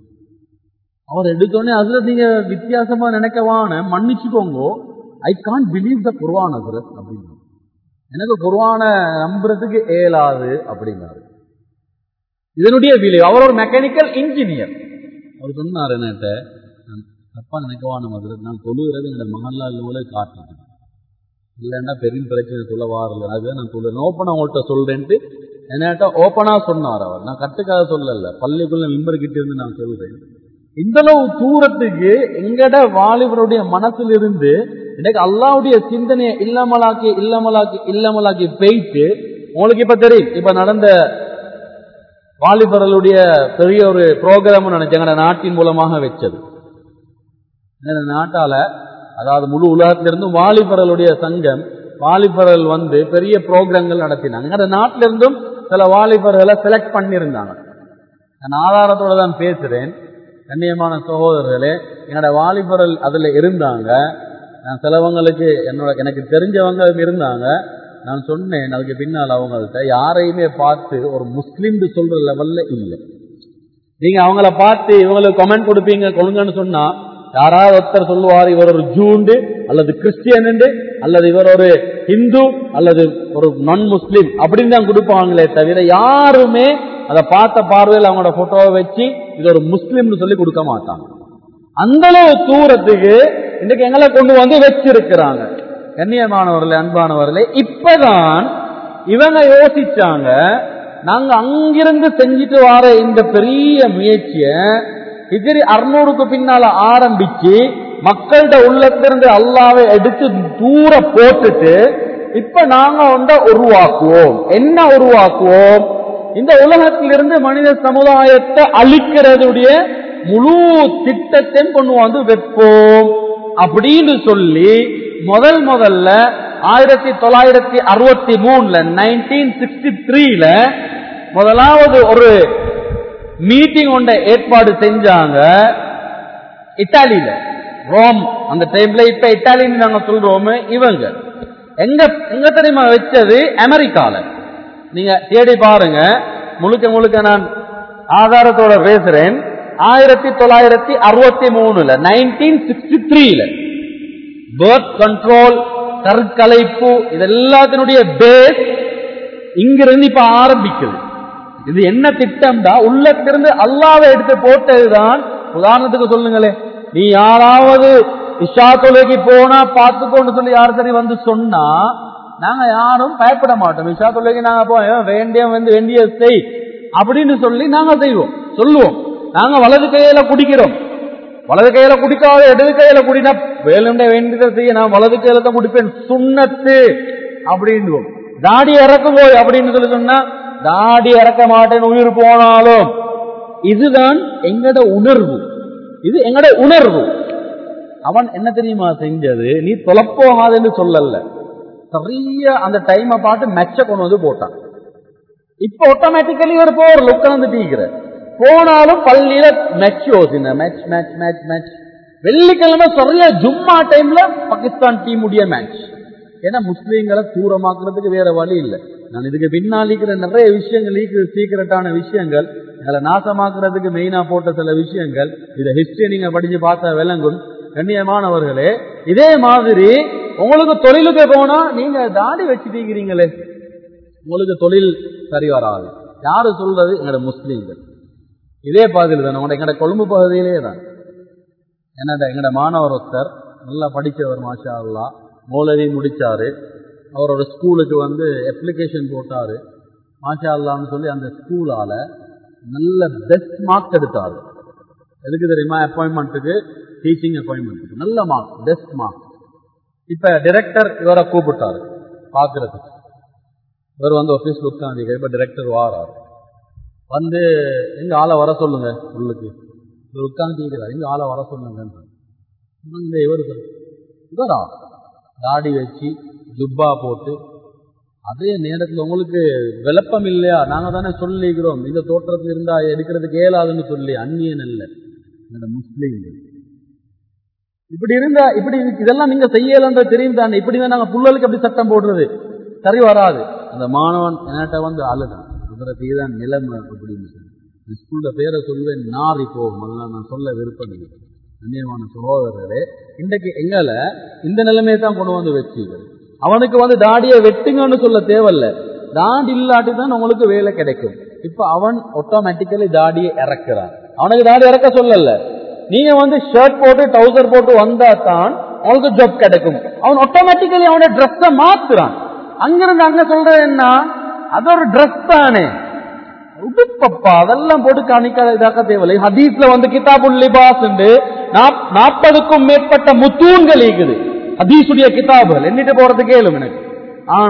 அவர் எடுத்தோடனே அதுல நீங்க வித்தியாசமா நினைக்கவான மன்னிச்சுக்கோங்க ஐ கான் பிலீவ் த குர்வான் அசுரத் அப்படின்னு எனக்கு குர்வான நம்புறதுக்கு ஏலாது அப்படின்னாரு இதனுடைய விளைவு அவர் ஒரு மெக்கானிக்கல் இன்ஜினியர் அவர் சொன்னார் என்னட்ட தப்பா நினைக்கவான அசுரத் நான் தொழுகிறது எங்களோட மகல்லா இல்லவங்களே காட்டுறேன் இல்லைன்னா பெரிய பிரச்சனை சொல்ல வாரல அதுதான் நான் சொல்றேன் ஓப்பனா உங்கள்கிட்ட சொல்றேன்ட்டு என்கிட்ட ஓப்பனா சொன்னார் அவர் நான் கட்டுக்காக சொல்லல பள்ளிக்குள்ள மிம்பர் கிட்ட இருந்து நான் சொல்றேன் இந்த அளவு தூரத்துக்கு எங்கட வாலிபருடைய மனசுல இருந்து எனக்கு அல்லாவுடைய சிந்தனையை இல்லாமலாக்கி இல்லாமலாக்கி இல்லாமலாக்கி போயிட்டு உங்களுக்கு இப்ப தெரியும் இப்ப நடந்த வாலிபர்களுடைய பெரிய ஒரு ப்ரோக்ராம் நினைச்சாங்க நாட்டின் மூலமாக வச்சது இந்த நாட்டால அதாவது முழு உலகத்திலிருந்தும் வாலிபர்களுடைய சங்கம் வாலிபர்கள் வந்து பெரிய ப்ரோக்ராம்கள் நடத்தினாங்க அந்த நாட்டிலிருந்தும் சில வாலிபர்களை செலக்ட் பண்ணியிருந்தாங்க நான் ஆதாரத்தோட தான் பேசுறேன் கண்ணியமான சகோதரர்களே என்னோட வாலிபர்கள் அதுல இருந்தாங்க நான் சிலவங்களுக்கு என்னோட எனக்கு தெரிஞ்சவங்க இருந்தாங்க நான் சொன்னேன் அதுக்கு பின்னால் அவங்கள்ட்ட யாரையுமே பார்த்து ஒரு முஸ்லீம் சொல்ற லெவல்ல இல்லை நீங்க அவங்கள பார்த்து இவங்களுக்கு கமெண்ட் கொடுப்பீங்க கொள்ளுங்கன்னு சொன்னா யாராவது ஒருத்தர் சொல்லுவார் இவர் ஒரு ஜூண்டு அல்லது கிறிஸ்டியன் அல்லது இவர் ஒரு ஹிந்து அல்லது ஒரு நான் முஸ்லீம் அப்படின்னு தான் கொடுப்பாங்களே தவிர யாருமே அதை பார்த்த பார்வையில் அவங்களோட போட்டோவை வச்சு இது ஒரு முஸ்லீம்னு சொல்லி கொடுக்க மாட்டாங்க அந்த அளவு தூரத்துக்கு இன்னைக்கு எங்களை கொண்டு வந்து வச்சிருக்கிறாங்க கண்ணியமானவர்களே அன்பானவர்களே இப்பதான் இவங்க யோசிச்சாங்க நாங்க அங்கிருந்து செஞ்சுட்டு வர இந்த பெரிய முயற்சிய ஹிஜ்ரி அறுநூறுக்கு பின்னால ஆரம்பிச்சு மக்கள்கிட்ட உள்ளத்திலிருந்து அல்லாவை எடுத்து தூர போட்டுட்டு இப்ப நாங்க ஒன்றை உருவாக்குவோம் என்ன உருவாக்குவோம் இந்த உலகத்திலிருந்து மனித சமுதாயத்தை அழிக்கிறதுடைய முழு திட்டத்தையும் கொண்டு வந்து வைப்போம் அப்படின்னு சொல்லி முதல் முதல்ல ஆயிரத்தி தொள்ளாயிரத்தி அறுபத்தி மூணுல நைன்டீன் சிக்ஸ்டி த்ரீல முதலாவது ஒரு மீட்டிங் ஒன்றை ஏற்பாடு செஞ்சாங்க இத்தாலியில ரோம் அந்த டைம்ல இப்ப இத்தாலின்னு நாங்க சொல்றோம் இவங்க எங்க எங்க தெரியுமா வச்சது அமெரிக்கால நீங்க தேடி பாருங்க முழுக்க முழுக்க நான் ஆதாரத்தோட பேசுறேன் ஆயிரத்தி தொள்ளாயிரத்தி அறுபத்தி மூணுல நைன்டீன் சிக்ஸ்டி த்ரீல பேர்த் கண்ட்ரோல் கற்கலைப்பு இது எல்லாத்தினுடைய பேஸ் இங்கிருந்து இப்ப ஆரம்பிக்குது இது என்ன திட்டம்டா உள்ளத்திலிருந்து அல்லாவை எடுத்து போட்டதுதான் உதாரணத்துக்கு சொல்லுங்களே நீ யாராவது இஷா தொலைக்கு போனா பார்த்துக்கோன்னு சொல்லி யார் சரி வந்து சொன்னா நாங்க யாரும் பயப்பட மாட்டோம் இஷா தொலைக்கு நாங்க போவோம் வேண்டிய வந்து வேண்டிய செய் அப்படின்னு சொல்லி நாங்க செய்வோம் சொல்லுவோம் நாங்க வலது கையில குடிக்கிறோம் வலது கையில குடிக்காத இடது கையில குடினா வேலுண்ட வேண்டியதை செய்ய நான் வலது கையில தான் குடிப்பேன் சுண்ணத்து அப்படின்னு தாடி இறக்கும் போய் அப்படின்னு சொல்லி சொன்னா தாடி இறக்க மாட்டேன் உயிர் போனாலும் இதுதான் எங்கட உணர்வு இது எங்கட உணர்வு அவன் என்ன தெரியுமா செஞ்சது நீ தொலைப்போகாதுன்னு சொல்லல சரியா அந்த டைமை பார்த்து மெச்ச கொண்டு வந்து போட்டான் இப்ப ஆட்டோமேட்டிக்கலி ஒரு போர் உட்கார்ந்து டீக்கிற போனாலும் பள்ளியில மேட்ச் யோசின மேட்ச் மேட்ச் மேட்ச் மேட்ச் வெள்ளிக்கிழமை சரியா ஜும்மா டைம்ல பாகிஸ்தான் டீம் உடைய மேட்ச் ஏன்னா முஸ்லீம்களை தூரமாக்குறதுக்கு வேற வழி இல்லை நான் இதுக்கு பின்னால் இருக்கிற நிறைய விஷயங்கள் ஈக்குற சீக்கிரட்டான விஷயங்கள் எங்களை நாசமாக்குறதுக்கு மெயினா போட்ட சில விஷயங்கள் இதை ஹிஸ்டரி நீங்க படிச்சு பார்த்தா விளங்கும் கண்ணியமானவர்களே இதே மாதிரி உங்களுக்கு தொழிலுக்கு போனா நீங்க தாடி வச்சுட்டீங்கிறீங்களே உங்களுக்கு தொழில் சரி வராது யாரு சொல்றது எங்களோட முஸ்லீம்கள் இதே பகுதியில் தான் உங்களோட எங்களோட கொழும்பு பகுதியிலே தான் என்னடா எங்களோட மாணவர் ஒருத்தர் நல்லா படிச்சவர் மாஷா அல்லா மௌலவி முடிச்சாரு அவர் ஒரு ஸ்கூலுக்கு வந்து அப்ளிகேஷன் போட்டாரு மாஷா அல்லான்னு சொல்லி அந்த ஸ்கூலால நல்ல பெஸ்ட் மார்க்ஸ் எடுத்தாரு எதுக்கு தெரியுமா அப்பாயின்மெண்ட்டுக்கு டீச்சிங் அப்பாயின்மெண்ட்டுக்கு நல்ல மார்க் பெஸ்ட் மார்க் இப்ப டைரக்டர் இவரை கூப்பிட்டாரு பாக்குறதுக்கு இவர் வந்து ஆஃபீஸ்ல உட்காந்து இப்ப டைரக்டர் வாரார் வந்து எங்க ஆளை வர சொல்லுங்க உள்ளுக்கு இவர் உட்காந்து எங்க ஆளை வர சொல்லுங்க இவர் இவரா தாடி வச்சு ஜுப்பா போட்டு அதே நேரத்தில் உங்களுக்கு விளப்பம் இல்லையா நாங்க தானே சொல்லிக்கிறோம் இந்த தோற்றத்தில் இருந்தா எடுக்கிறதுக்கு இயலாதுன்னு சொல்லி அந்நியன் இல்லை முஸ்லீம்கள் இப்படி இருந்தா இப்படி இதெல்லாம் நீங்க செய்யலன்ற தெரியும் தானே இப்படிதான் நாங்க புள்ளலுக்கு அப்படி சட்டம் போடுறது சரி வராது அந்த மாணவன் என்கிட்ட வந்து அழுதான் இவருக்கு இதுதான் நிலைமை அப்படின்னு சொல்லி ஸ்கூல்ல பேரை சொல்லுவேன் நாரி போகும் அதெல்லாம் நான் சொல்ல விருப்பம் இல்லை கண்ணியமான சகோதரரே இன்றைக்கு எங்களை இந்த நிலைமையை தான் கொண்டு வந்து வச்சுக்கிறது அவனுக்கு வந்து தாடியை வெட்டுங்கன்னு சொல்ல தேவையில்ல தாடி இல்லாட்டி தான் உங்களுக்கு வேலை கிடைக்கும் இப்ப அவன் ஆட்டோமேட்டிக்கலி தாடியை இறக்குறான் அவனுக்கு தாடி இறக்க சொல்லல நீங்க வந்து ஷர்ட் போட்டு டவுசர் போட்டு வந்தா தான் அவனுக்கு ஜாப் கிடைக்கும் அவன் ஆட்டோமேட்டிக்கலி அவனோட ட்ரெஸ்ஸை மாத்துறான் அங்கிருந்து அங்க சொல்றது என்ன அது ஒரு ட்ரெஸ் தானே உடுப்பப்பா அதெல்லாம் போட்டு காணிக்க இதாக்க தேவையில்லை ஹதீஸ்ல வந்து கிதாபுல் லிபாஸ் நாற்பதுக்கும் மேற்பட்ட முத்தூன்கள் இருக்குது ஹதீசுடைய கிதாபுகள் எண்ணிட்டு போறது கேளும் எனக்கு ஆனா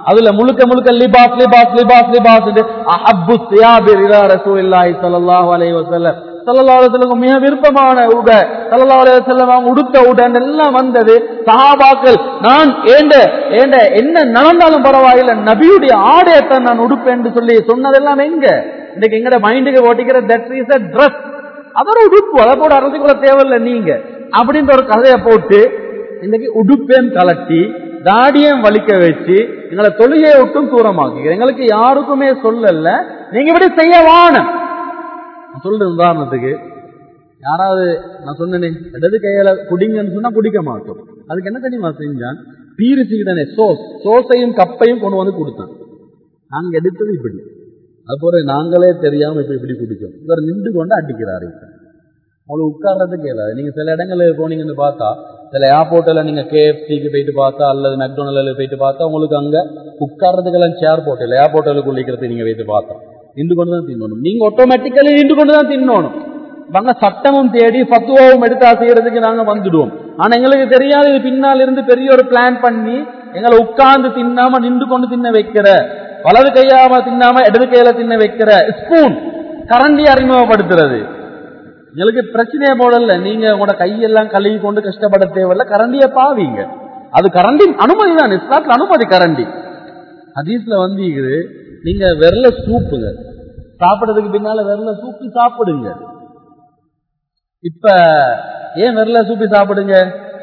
அதுல முழுக்க முழுக்க லிபாஸ் லிபாஸ் லிபாஸ் லிபாஸ் அஹப்பு சியாபிர் இலா ரசூலில்லாஹி ஸல்லல்லாஹு அலைஹி வஸல்லம் ஸல்லல்லாஹு அலைஹி வஸல்லம் மிக விருப்பமான உடை ஸல்லல்லாஹு அலைஹி வஸல்லம் அவங்க உடுத்த உடை எல்லாம் வந்தது சஹாபாக்கள் நான் ஏண்ட ஏண்ட என்ன நடந்தாலும் பரவாயில்லை நபியுடைய ஆடையத்தான் நான் உடுப்பேன் என்று சொல்லி சொன்னதெல்லாம் எங்க இன்னைக்கு எங்கட மைண்டுக்கு ஓட்டிக்கிற தட் இஸ் அ ட்ரெஸ் அதோட உடுப்பு அதை போட அரசுக்குள்ள தேவையில்லை நீங்க அப்படின்ற ஒரு கதையை போட்டு இன்னைக்கு உடுப்பேன் கலட்டி தாடியம் வலிக்க வச்சு எங்களை தொழுகையை விட்டும் தூரமாக்கி எங்களுக்கு யாருக்குமே சொல்லல நீங்க இப்படி செய்ய வானம் சொல்ற உதாரணத்துக்கு யாராவது நான் சொன்னேனே இடது கையில குடிங்கன்னு சொன்னா குடிக்க மாட்டோம் அதுக்கு என்ன தெரியுமா செஞ்சான் பீரிச்சுக்கிட்டனே சோஸ் சோஸையும் கப்பையும் கொண்டு வந்து கொடுத்தான் நாங்க எடுத்தது இப்படி அது போல நாங்களே தெரியாம இப்ப இப்படி குடிச்சோம் இவர் நின்று கொண்டு அடிக்கிறாரு உங்களுக்கு உட்கார்றதுக்கு இயலாது நீங்க சில இடங்களில் போனீங்கன்னு பார்த்தா சில ஏர்போர்ட்டில் நீங்க கேஎஃப்சிக்கு போயிட்டு பார்த்தா அல்லது மெக்டோனல்ல போயிட்டு பார்த்தா உங்களுக்கு அங்க உட்கார்றதுக்கெல்லாம் சேர் போட்டு இல்லை ஏர்போர்ட்டில் குளிக்கிறது நீங்க போயிட்டு பார்த்தா நின்று கொண்டு தான் தின்னணும் நீங்க ஆட்டோமேட்டிக்கலி நின்று கொண்டு தான் தின்னணும் வாங்க சட்டமும் தேடி பத்துவாவும் எடுத்தா செய்யறதுக்கு நாங்க வந்துடுவோம் ஆனா எங்களுக்கு தெரியாது இது பின்னால் இருந்து பெரிய ஒரு பிளான் பண்ணி எங்களை உட்கார்ந்து தின்னாம நின்று கொண்டு தின்ன வைக்கிற வலது கையாம தின்னாம இடது கையில தின்ன வைக்கிற ஸ்பூன் கரண்டி அறிமுகப்படுத்துறது எங்களுக்கு பிரச்சனையே போடல நீங்க உங்களோட கையெல்லாம் கழுவி கொண்டு கஷ்டப்பட தேவையில்ல கரண்டிய பாவீங்க அது கரண்டி அனுமதி தான் இஸ்லாத்துல அனுமதி கரண்டி ஹதீஸ்ல வந்து இது நீங்க வெரல சூப்புங்க சாப்பிடுறதுக்கு பின்னால வெரல சூப்பி சாப்பிடுங்க இப்ப ஏன் வெரல சூப்பி சாப்பிடுங்க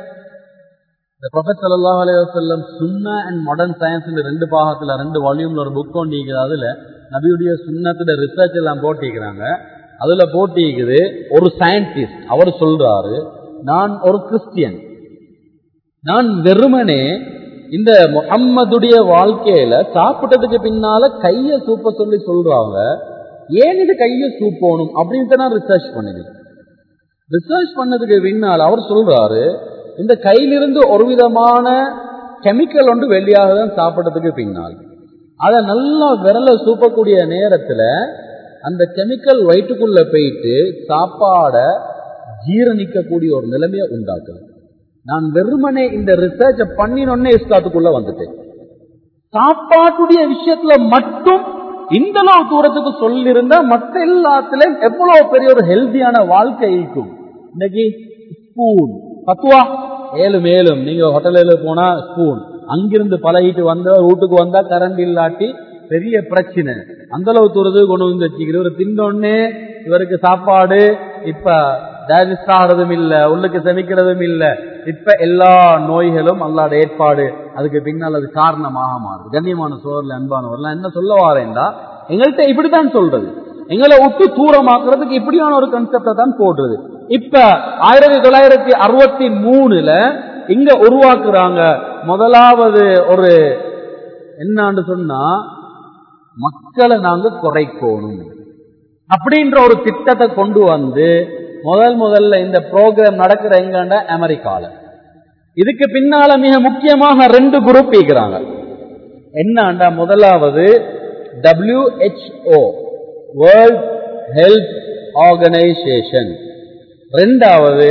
இந்த ப்ரொஃபட் சல்லாஹ் அலையம் சுன்னா அண்ட் மாடர்ன் சயின்ஸ் ரெண்டு பாகத்துல ரெண்டு வால்யூம்ல ஒரு புக் கொண்டிருக்குது அதுல நபியுடைய சுண்ணத்துல ரிசர்ச் எல்லாம் போட்டிருக்கிறாங்க அதுல போட்டிருக்குது ஒரு சயின்டிஸ்ட் அவர் சொல்றாரு நான் ஒரு கிறிஸ்டியன் நான் வெறுமனே இந்த முகம்மதுடைய வாழ்க்கையில சாப்பிட்டதுக்கு பின்னால கைய சூப்ப சொல்லி சொல்றாங்க ஏன் இது கைய சூப்போணும் அப்படின்ட்டு நான் ரிசர்ச் பண்ணினேன் ரிசர்ச் பண்ணதுக்கு பின்னால் அவர் சொல்றாரு இந்த கையிலிருந்து ஒரு விதமான கெமிக்கல் ஒன்று வெளியாக தான் சாப்பிட்டதுக்கு பின்னால் அதை நல்லா விரல சூப்பக்கூடிய நேரத்துல அந்த கெமிக்கல் வயிற்றுக்குள்ள போயிட்டு சாப்பாட ஜீரணிக்கக்கூடிய ஒரு நிலைமையை உண்டாக்குது நான் வெறுமனே இந்த ரிசர்ச்ச பண்ணினொன்னே இஸ்லாத்துக்குள்ள வந்துட்டேன் சாப்பாட்டுடைய விஷயத்துல மட்டும் இந்த அளவு தூரத்துக்கு சொல்லியிருந்தா மற்ற எல்லாத்துலயும் எவ்வளவு பெரிய ஒரு ஹெல்தியான வாழ்க்கை இருக்கும் இன்னைக்கு ஸ்பூன் பத்துவா மேலும் மேலும் நீங்க ஹோட்டலில் போனா ஸ்பூன் அங்கிருந்து பழகிட்டு வந்த வீட்டுக்கு வந்தா கரண்ட் இல்லாட்டி பெரிய பிரச்சனை அந்த அளவு தூரத்துக்கு கொண்டு வந்து வச்சுக்கிற ஒரு தின்னொன்னே இவருக்கு சாப்பாடு இப்ப டைஜஸ்ட் ஆகிறதும் இல்ல உள்ளுக்கு செமிக்கிறதும் இல்ல இப்ப எல்லா நோய்களும் அல்லாட ஏற்பாடு அதுக்கு பின்னால் அது காரணமாக மாறுது கண்ணியமான சோழர்ல அன்பானவர்லாம் என்ன சொல்ல வாரேன்டா எங்கள்கிட்ட இப்படித்தான் சொல்றது எங்களை விட்டு தூரமாக்குறதுக்கு இப்படியான ஒரு கன்செப்டை தான் போடுறது இப்ப ஆயிரத்தி தொள்ளாயிரத்தி அறுபத்தி மூணுல இங்க உருவாக்குறாங்க முதலாவது ஒரு என்னான்னு சொன்னா மக்களை நாங்க குறைக்கணும் அப்படின்ற ஒரு திட்டத்தை கொண்டு வந்து முதல் முதல்ல இந்த ப்ரோக்ராம் நடக்கிற எங்கண்ட அமெரிக்கால இதுக்கு பின்னால மிக முக்கியமாக ரெண்டு குரூப் இருக்கிறாங்க என்னண்டா முதலாவது டபிள்யூஹெச்ஓ வேர்ல்ட் ஹெல்த் ஆர்கனைசேஷன் ரெண்டாவது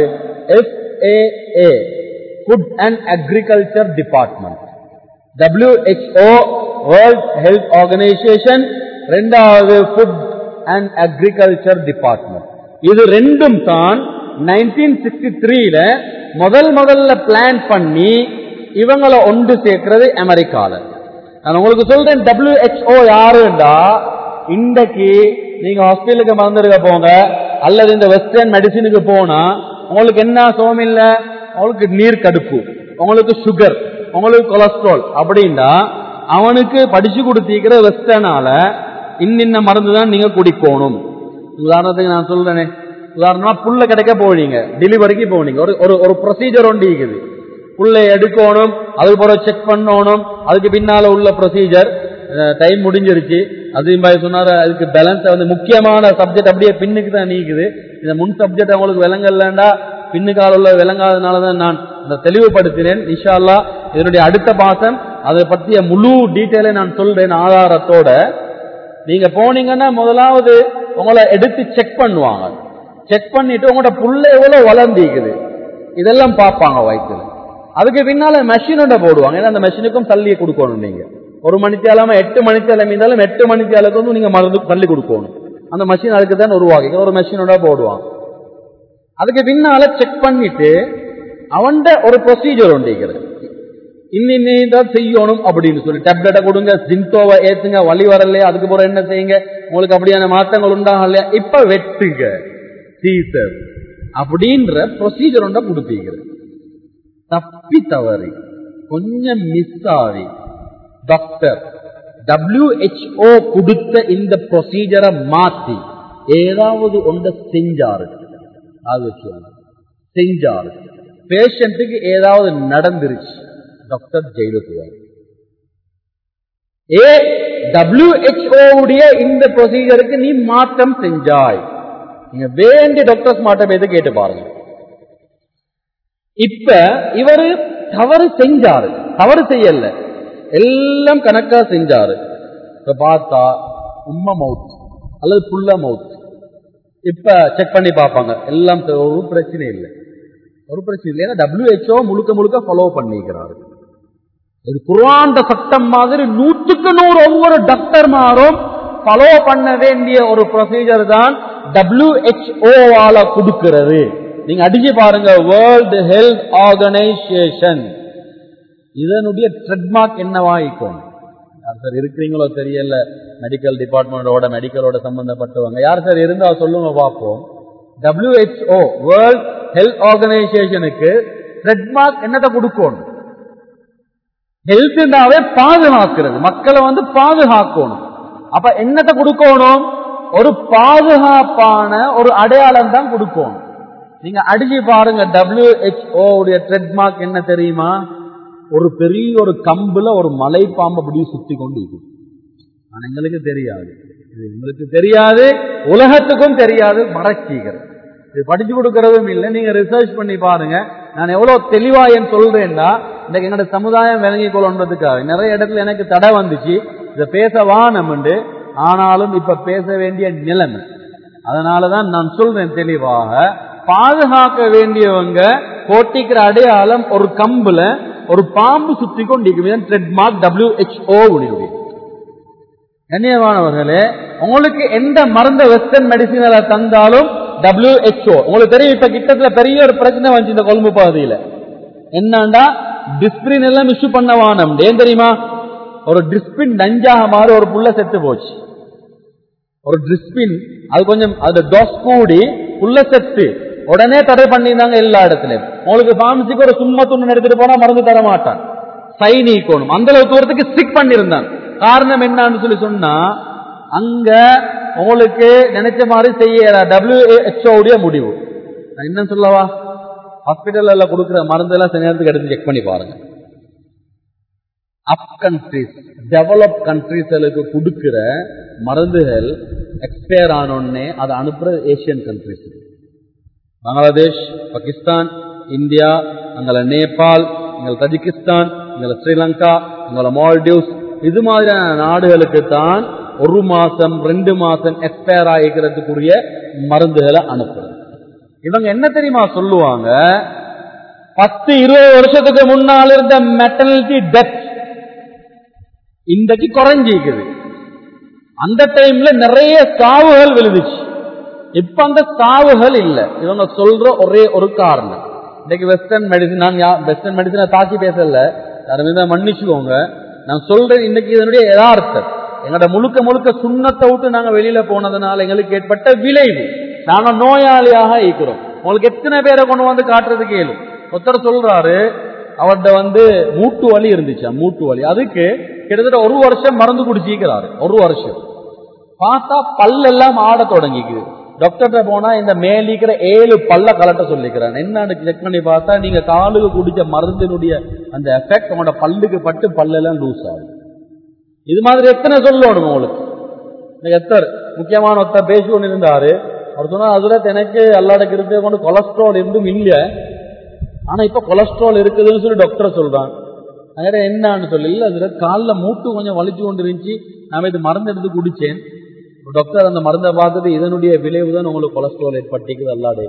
FAA food and agriculture department WHO world health organisation ரெண்டாவது ஃபுட் அண்ட் அக்ரிகல்ச்சர் டிபார்ட்மெண்ட் இது ரெண்டும் தான் நைன்டீன் சிக்ஸ்டி த்ரீல முதல் முதல்ல பிளான் பண்ணி இவங்களை ஒன்று சேர்க்கிறது அமெரிக்கால நான் உங்களுக்கு சொல்றேன் டபிள்யூஹெச்ஓ யாருண்டா இன்றைக்கு நீங்க ஹாஸ்பிட்டலுக்கு மறந்துருக்க போங்க அல்லது இந்த வெஸ்டர்ன் மெடிசினுக்கு போனா உங்களுக்கு என்ன சோம் இல்ல உங்களுக்கு நீர் கடுப்பு உங்களுக்கு சுகர் உங்களுக்கு கொலஸ்ட்ரால் அப்படின்னா அவனுக்கு படிச்சு கொடுத்திருக்கிற வெஸ்டர்னால இன்னின்ன மருந்து தான் நீங்க குடிக்கணும் உதாரணத்துக்கு நான் சொல்றேனே உதாரணமா புல்ல கிடைக்க போவீங்க டெலிவரிக்கு போவீங்க ஒரு ஒரு ஒரு ப்ரொசீஜர் ஒன்று இருக்குது புல்லை எடுக்கணும் அதுக்கு பிறகு செக் பண்ணணும் அதுக்கு பின்னால உள்ள ப்ரொசீஜர் டைம் முடிஞ்சிருச்சு அதையும் பாய் சொன்னாரு அதுக்கு பேலன்ஸ் வந்து முக்கியமான சப்ஜெக்ட் அப்படியே பின்னுக்கு தான் நீக்குது இந்த முன் சப்ஜெக்ட் அவங்களுக்கு விளங்கலண்டா பின்னுக்கால உள்ள விளங்காதனால தான் நான் இந்த தெளிவுபடுத்தினேன் இன்ஷா அல்லா இதனுடைய அடுத்த பாசம் அதை பற்றிய முழு டீட்டெயிலை நான் சொல்றேன் ஆதாரத்தோட நீங்க போனீங்கன்னா முதலாவது உங்களை எடுத்து செக் பண்ணுவாங்க செக் பண்ணிட்டு உங்களோட புள்ள எவ்வளவு வளர்ந்திக்குது இதெல்லாம் பார்ப்பாங்க வயிற்றுல அதுக்கு பின்னால மெஷினோட போடுவாங்க ஏன்னா அந்த மெஷினுக்கும் தள்ளியை கொடுக்கணும் நீங்க ஒரு மணித்தியாலமா எட்டு மணித்தியாலம் இருந்தாலும் எட்டு மணித்தியாலத்துக்கு வந்து நீங்க மருந்து தள்ளி கொடுக்கணும் அந்த மஷின் அதுக்கு தான் உருவாக்கி ஒரு மெஷினோட போடுவான் அதுக்கு பின்னால செக் பண்ணிட்டு அவன்ட ஒரு ப்ரொசீஜர் உண்டிக்கிறது இன்னிதான் செய்யணும் அப்படின்னு சொல்லி டேப்லெட்டை கொடுங்க சிம்டோவை ஏத்துங்க வலி வரலையா அதுக்கு பிறகு என்ன செய்யுங்க உங்களுக்கு அப்படியான மாற்றங்கள் உண்டாகும் இல்லையா இப்ப வெட்டுங்க சீசர் அப்படின்ற ப்ரொசீஜர் ஒன்றை கொடுப்பீங்க தப்பி தவறி கொஞ்சம் மிஸ் ஆகி டாக்டர் WHO கொடுத்த இந்த ப்ரொசீஜரை மாத்தி ஏதாவது ஒன்றை செஞ்சாரு அது வச்சு செஞ்சாரு பேஷண்ட்டுக்கு ஏதாவது நடந்துருச்சு டாக்டர் ஜெயிலுக்கு போவார் ஏ WHO உடைய இந்த ப்ரொசீஜருக்கு நீ மாற்றம் செஞ்சாய் நீங்க வேண்டிய டாக்டர்ஸ் மாற்றம் எது கேட்டு பாருங்க இப்ப இவரு தவறு செஞ்சாரு தவறு செய்யல எல்லாம் கணக்கா செஞ்சாரு இப்ப பார்த்தா உம்ம மவுத் அல்லது புள்ள மவுத் இப்ப செக் பண்ணி பார்ப்பாங்க எல்லாம் ஒரு பிரச்சனை இல்லை ஒரு பிரச்சனை இல்லை ஏன்னா டபிள்யூஹெச்ஓ முழுக்க முழுக்க ஃபாலோ பண்ணிக்கிறாரு இது குர்ஆன்ட சட்டம் மாதிரி நூற்றுக்கு நூறு ஒவ்வொரு டாக்டர்மாரும் ஃபாலோ பண்ண வேண்டிய ஒரு ப்ரொசீஜர் தான் WHO வால கொடுக்கிறது நீங்க அடிச்சு பாருங்க வேர்ல்டு ஹெல்த் ஆர்கனைசேஷன் இதனுடைய ட்ரெட்மார்க் என்னவாயிக்கும் யார் சார் இருக்கிறீங்களோ தெரியல மெடிக்கல் டிபார்ட்மெண்டோட மெடிக்கலோட சம்பந்தப்பட்டவங்க யார் சார் இருந்தா சொல்லுங்க பார்ப்போம் WHO வேர்ல்ட் ஹெல்த் ஆர்கனைசேஷனுக்கு ட்ரெட்மார்க் என்னத்தை கொடுக்கணும் ஹெல்த்னாவே பாதுகாக்கிறது மக்களை வந்து பாதுகாக்கணும் அப்ப என்னத்தை கொடுக்கணும் ஒரு பாதுகாப்பான ஒரு அடையாளம் தான் கொடுக்கணும் நீங்க அடிச்சு பாருங்க WHO உடைய ட்ரெட்மார்க் என்ன தெரியுமா ஒரு பெரிய ஒரு கம்புல ஒரு மலை பாம்பு அப்படி சுத்தி கொண்டு இருக்கும் ஆனா எங்களுக்கு தெரியாது இது எங்களுக்கு தெரியாது உலகத்துக்கும் தெரியாது மறைச்சிக்கிறது இது படிச்சு கொடுக்கறதும் இல்லை நீங்க ரிசர்ச் பண்ணி பாருங்க நான் எவ்வளவு தெளிவா என் சொல்றேன்னா இன்னைக்கு என்னோட சமுதாயம் விளங்கி கொள்ளன்றதுக்காக நிறைய இடத்துல எனக்கு தடை வந்துச்சு இதை பேச வானம்ண்டு ஆனாலும் இப்ப பேச வேண்டிய நிலைமை அதனாலதான் நான் சொல்றேன் தெளிவாக பாதுகாக்க வேண்டியவங்க போட்டிக்கிற அடையாளம் ஒரு கம்புல ஒரு பாம்பு சுத்தி கொண்டிருக்கும் ட்ரெட்மார்க் WHO உடைய கண்ணியமானவர்களே உங்களுக்கு எந்த மருந்த வெஸ்டர்ன் மெடிசினில் தந்தாலும் WHO உங்களுக்கு தெரியும் இப்ப கிட்டத்துல பெரிய ஒரு பிரச்சனை வந்துச்சு இந்த கொழும்பு பகுதியில என்னண்டா டிஸ்பிரின் எல்லாம் இஷ்யூ பண்ண வானம் ஏன் தெரியுமா ஒரு டிஸ்பின் நஞ்சாக மாறி ஒரு புள்ள செத்து போச்சு ஒரு டிஸ்பின் அது கொஞ்சம் அது டோஸ் கூடி புள்ள செத்து உடனே தடை பண்ணியிருந்தாங்க எல்லா இடத்துலயும் உங்களுக்கு பாமசிக்கு ஒரு சும்மா துண்ணு எடுத்துட்டு போனா மருந்து தர மாட்டான் சை நீக்கணும் அந்த அளவு தூரத்துக்கு ஸ்டிக் பண்ணியிருந்தான் காரணம் என்னன்னு சொல்லி சொன்னா அங்க உங்களுக்கு நினைச்ச மாதிரி செய்ய WHO உடைய முடிவு நான் என்ன சொல்லவா ஹாஸ்பிட்டல்ல கொடுக்குற மருந்து எல்லாம் சில நேரத்துக்கு எடுத்து செக் பண்ணி பாருங்க அப் கண்ட்ரிஸ் டெவலப் கண்ட்ரிஸ்களுக்கு கொடுக்கிற மருந்துகள் எக்ஸ்பயர் ஆனோடனே அதை அனுப்புற Asian countries Bangladesh Pakistan India எங்களை நேபாள் எங்களை தஜிகிஸ்தான் எங்களை ஸ்ரீலங்கா எங்களை மால்டீவ்ஸ் இது மாதிரியான நாடுகளுக்கு தான் ஒரு மாசம் ரெண்டு மாசம் எக்ஸ்பயர் ஆகிக்கிறதுக்குரிய மருந்துகளை அனுப்புறது இவங்க என்ன தெரியுமா சொல்லுவாங்க பத்து இருபது வருஷத்துக்கு முன்னால் இருந்த மெட்டர்னிட்டி டெத் இன்றைக்கு குறைஞ்சிக்குது அந்த டைம்ல நிறைய சாவுகள் விழுந்துச்சு இப்ப அந்த சாவுகள் இல்ல இவங்க சொல்ற ஒரே ஒரு காரணம் இன்னைக்கு வெஸ்டர்ன் மெடிசன் நான் வெஸ்டர்ன் மெடிசனை தாக்கி பேசல யாருமே மன்னிச்சுக்கோங்க நான் சொல்றேன் இன்னைக்கு இதனுடைய யதார்த்தம் எங்களோட முழுக்க முழுக்க சுண்ணத்தை விட்டு நாங்க வெளியில போனதுனால எங்களுக்கு ஏற்பட்ட விளைவு நாங்க நோயாளியாக இருக்கிறோம் உங்களுக்கு எத்தனை பேரை கொண்டு வந்து காட்டுறது கேளு ஒருத்தர் சொல்றாரு அவர்கிட்ட வந்து மூட்டு வலி இருந்துச்சு மூட்டு வலி அதுக்கு கிட்டத்தட்ட ஒரு வருஷம் மருந்து குடிச்சிக்கிறாரு ஒரு வருஷம் பார்த்தா பல்லெல்லாம் ஆட தொடங்கிக்குது டாக்டர்கிட்ட போனா இந்த மேலிக்கிற ஏழு பல்ல கலட்ட சொல்லிக்கிறான் என்னன்னு செக் பண்ணி பார்த்தா நீங்க காலுக்கு குடிச்ச மருந்தினுடைய அந்த எஃபெக்ட் உங்களோட பல்லுக்கு பட்டு பல்லெல்லாம் லூஸ் ஆகும் இது மாதிரி எத்தனை சொல்லணும் உங்களுக்கு எத்தர் முக்கியமான ஒருத்தர் பேசி கொண்டு இருந்தாரு அவர் சொன்னா அதுல எனக்கு எல்லாட கிருப்பையை கொண்டு கொலஸ்ட்ரால் இருந்தும் இல்ல ஆனா இப்ப கொலஸ்ட்ரால் இருக்குதுன்னு சொல்லி டாக்டர் சொல்றான் வேற என்னன்னு சொல்லி இல்ல அதுல காலில் மூட்டு கொஞ்சம் வலிச்சு கொண்டு இருந்துச்சு நான் இது மருந்து எடுத்து குடிச்சேன் டாக்டர் அந்த மருந்தை பார்த்துட்டு இதனுடைய விளைவு தான் உங்களுக்கு கொலஸ்ட்ரால் ஏற்பட்டிக்குது அல்லாடே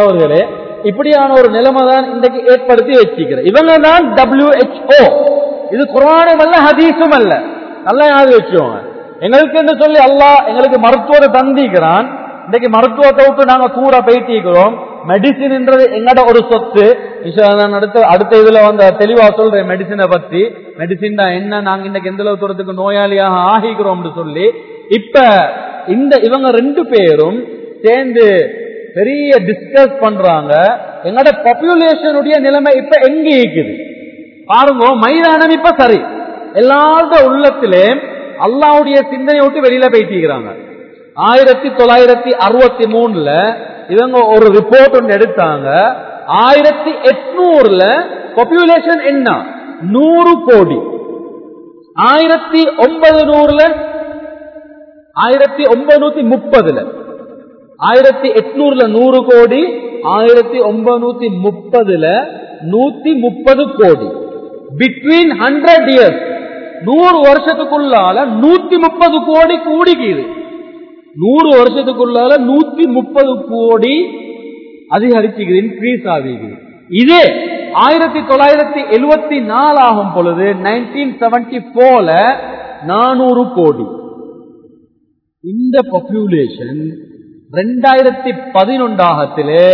கண்ணியமானவர்களே இப்படியான ஒரு நிலைமை தான் இன்றைக்கு ஏற்படுத்தி வச்சுக்கிறேன் இவங்க தான் WHO இது குரானும் அல்ல ஹதீஸும் அல்ல நல்லா ஞாபகம் வச்சுக்கோங்க எங்களுக்கு என்று சொல்லி அல்லாஹ் எங்களுக்கு மருத்துவத்தை தந்திக்கிறான் இன்னைக்கு மருத்துவத்தை விட்டு நாங்க தூர போயிட்டிருக்கிறோம் மெடிசின் என்றது எங்கட ஒரு சொத்து இன்ஷா அல்லாஹ் நான் அடுத்த அடுத்த இதுல வந்து தெளிவா சொல்றேன் மெடிசினை பத்தி மெடிசின் தான் என்ன நாங்க இன்னைக்கு எந்த அளவு தூரத்துக்கு நோயாளியாக ஆகிக்கிறோம்னு சொல்லி இப்ப இந்த இவங்க ரெண்டு பேரும் சேர்ந்து பெரிய டிஸ்கஸ் பண்றாங்க எங்கட பாப்புலேஷனுடைய நிலைமை இப்ப எங்க இருக்குது பாருங்க மைதானம் இப்ப சரி எல்லாரோட உள்ளத்திலே அல்லாவுடைய சிந்தனையை விட்டு வெளியில போயிட்டிருக்கிறாங்க ஆயிரத்தி தொள்ளாயிரத்தி அறுபத்தி மூணுல இவங்க ஒரு ரிப்போர்ட் ஒன்று எடுத்தாங்க ஆயிரத்தி எட்நூறுல பாப்புலேஷன் என்ன நூறு கோடி ஆயிரத்தி ஒன்பது நூறுல ஆயிரத்தி ஒன்பது முப்பதுல ஆயிரத்தி எட்நூறுல நூறு கோடி ஆயிரத்தி ஒன்பது முப்பதுல நூத்தி முப்பது கோடி பிட்வீன் ஹண்ட்ரட் இயர்ஸ் நூறு வருஷத்துக்குள்ளால நூத்தி முப்பது கோடி கூடிக்குது நூறு வருஷத்துக்குள்ளால நூத்தி முப்பது கோடி அதிகரிச்சுக்குது இன்க்ரீஸ் ஆகிக்குது இதே ஆயிரத்தி தொள்ளாயிரத்தி எழுவத்தி நாலு ஆகும் பொழுது நைன்டீன் செவன்டி போர்ல நானூறு கோடி இந்த பாப்புலேஷன் ரெண்டாயிரத்தி பதினொன்றாகத்திலே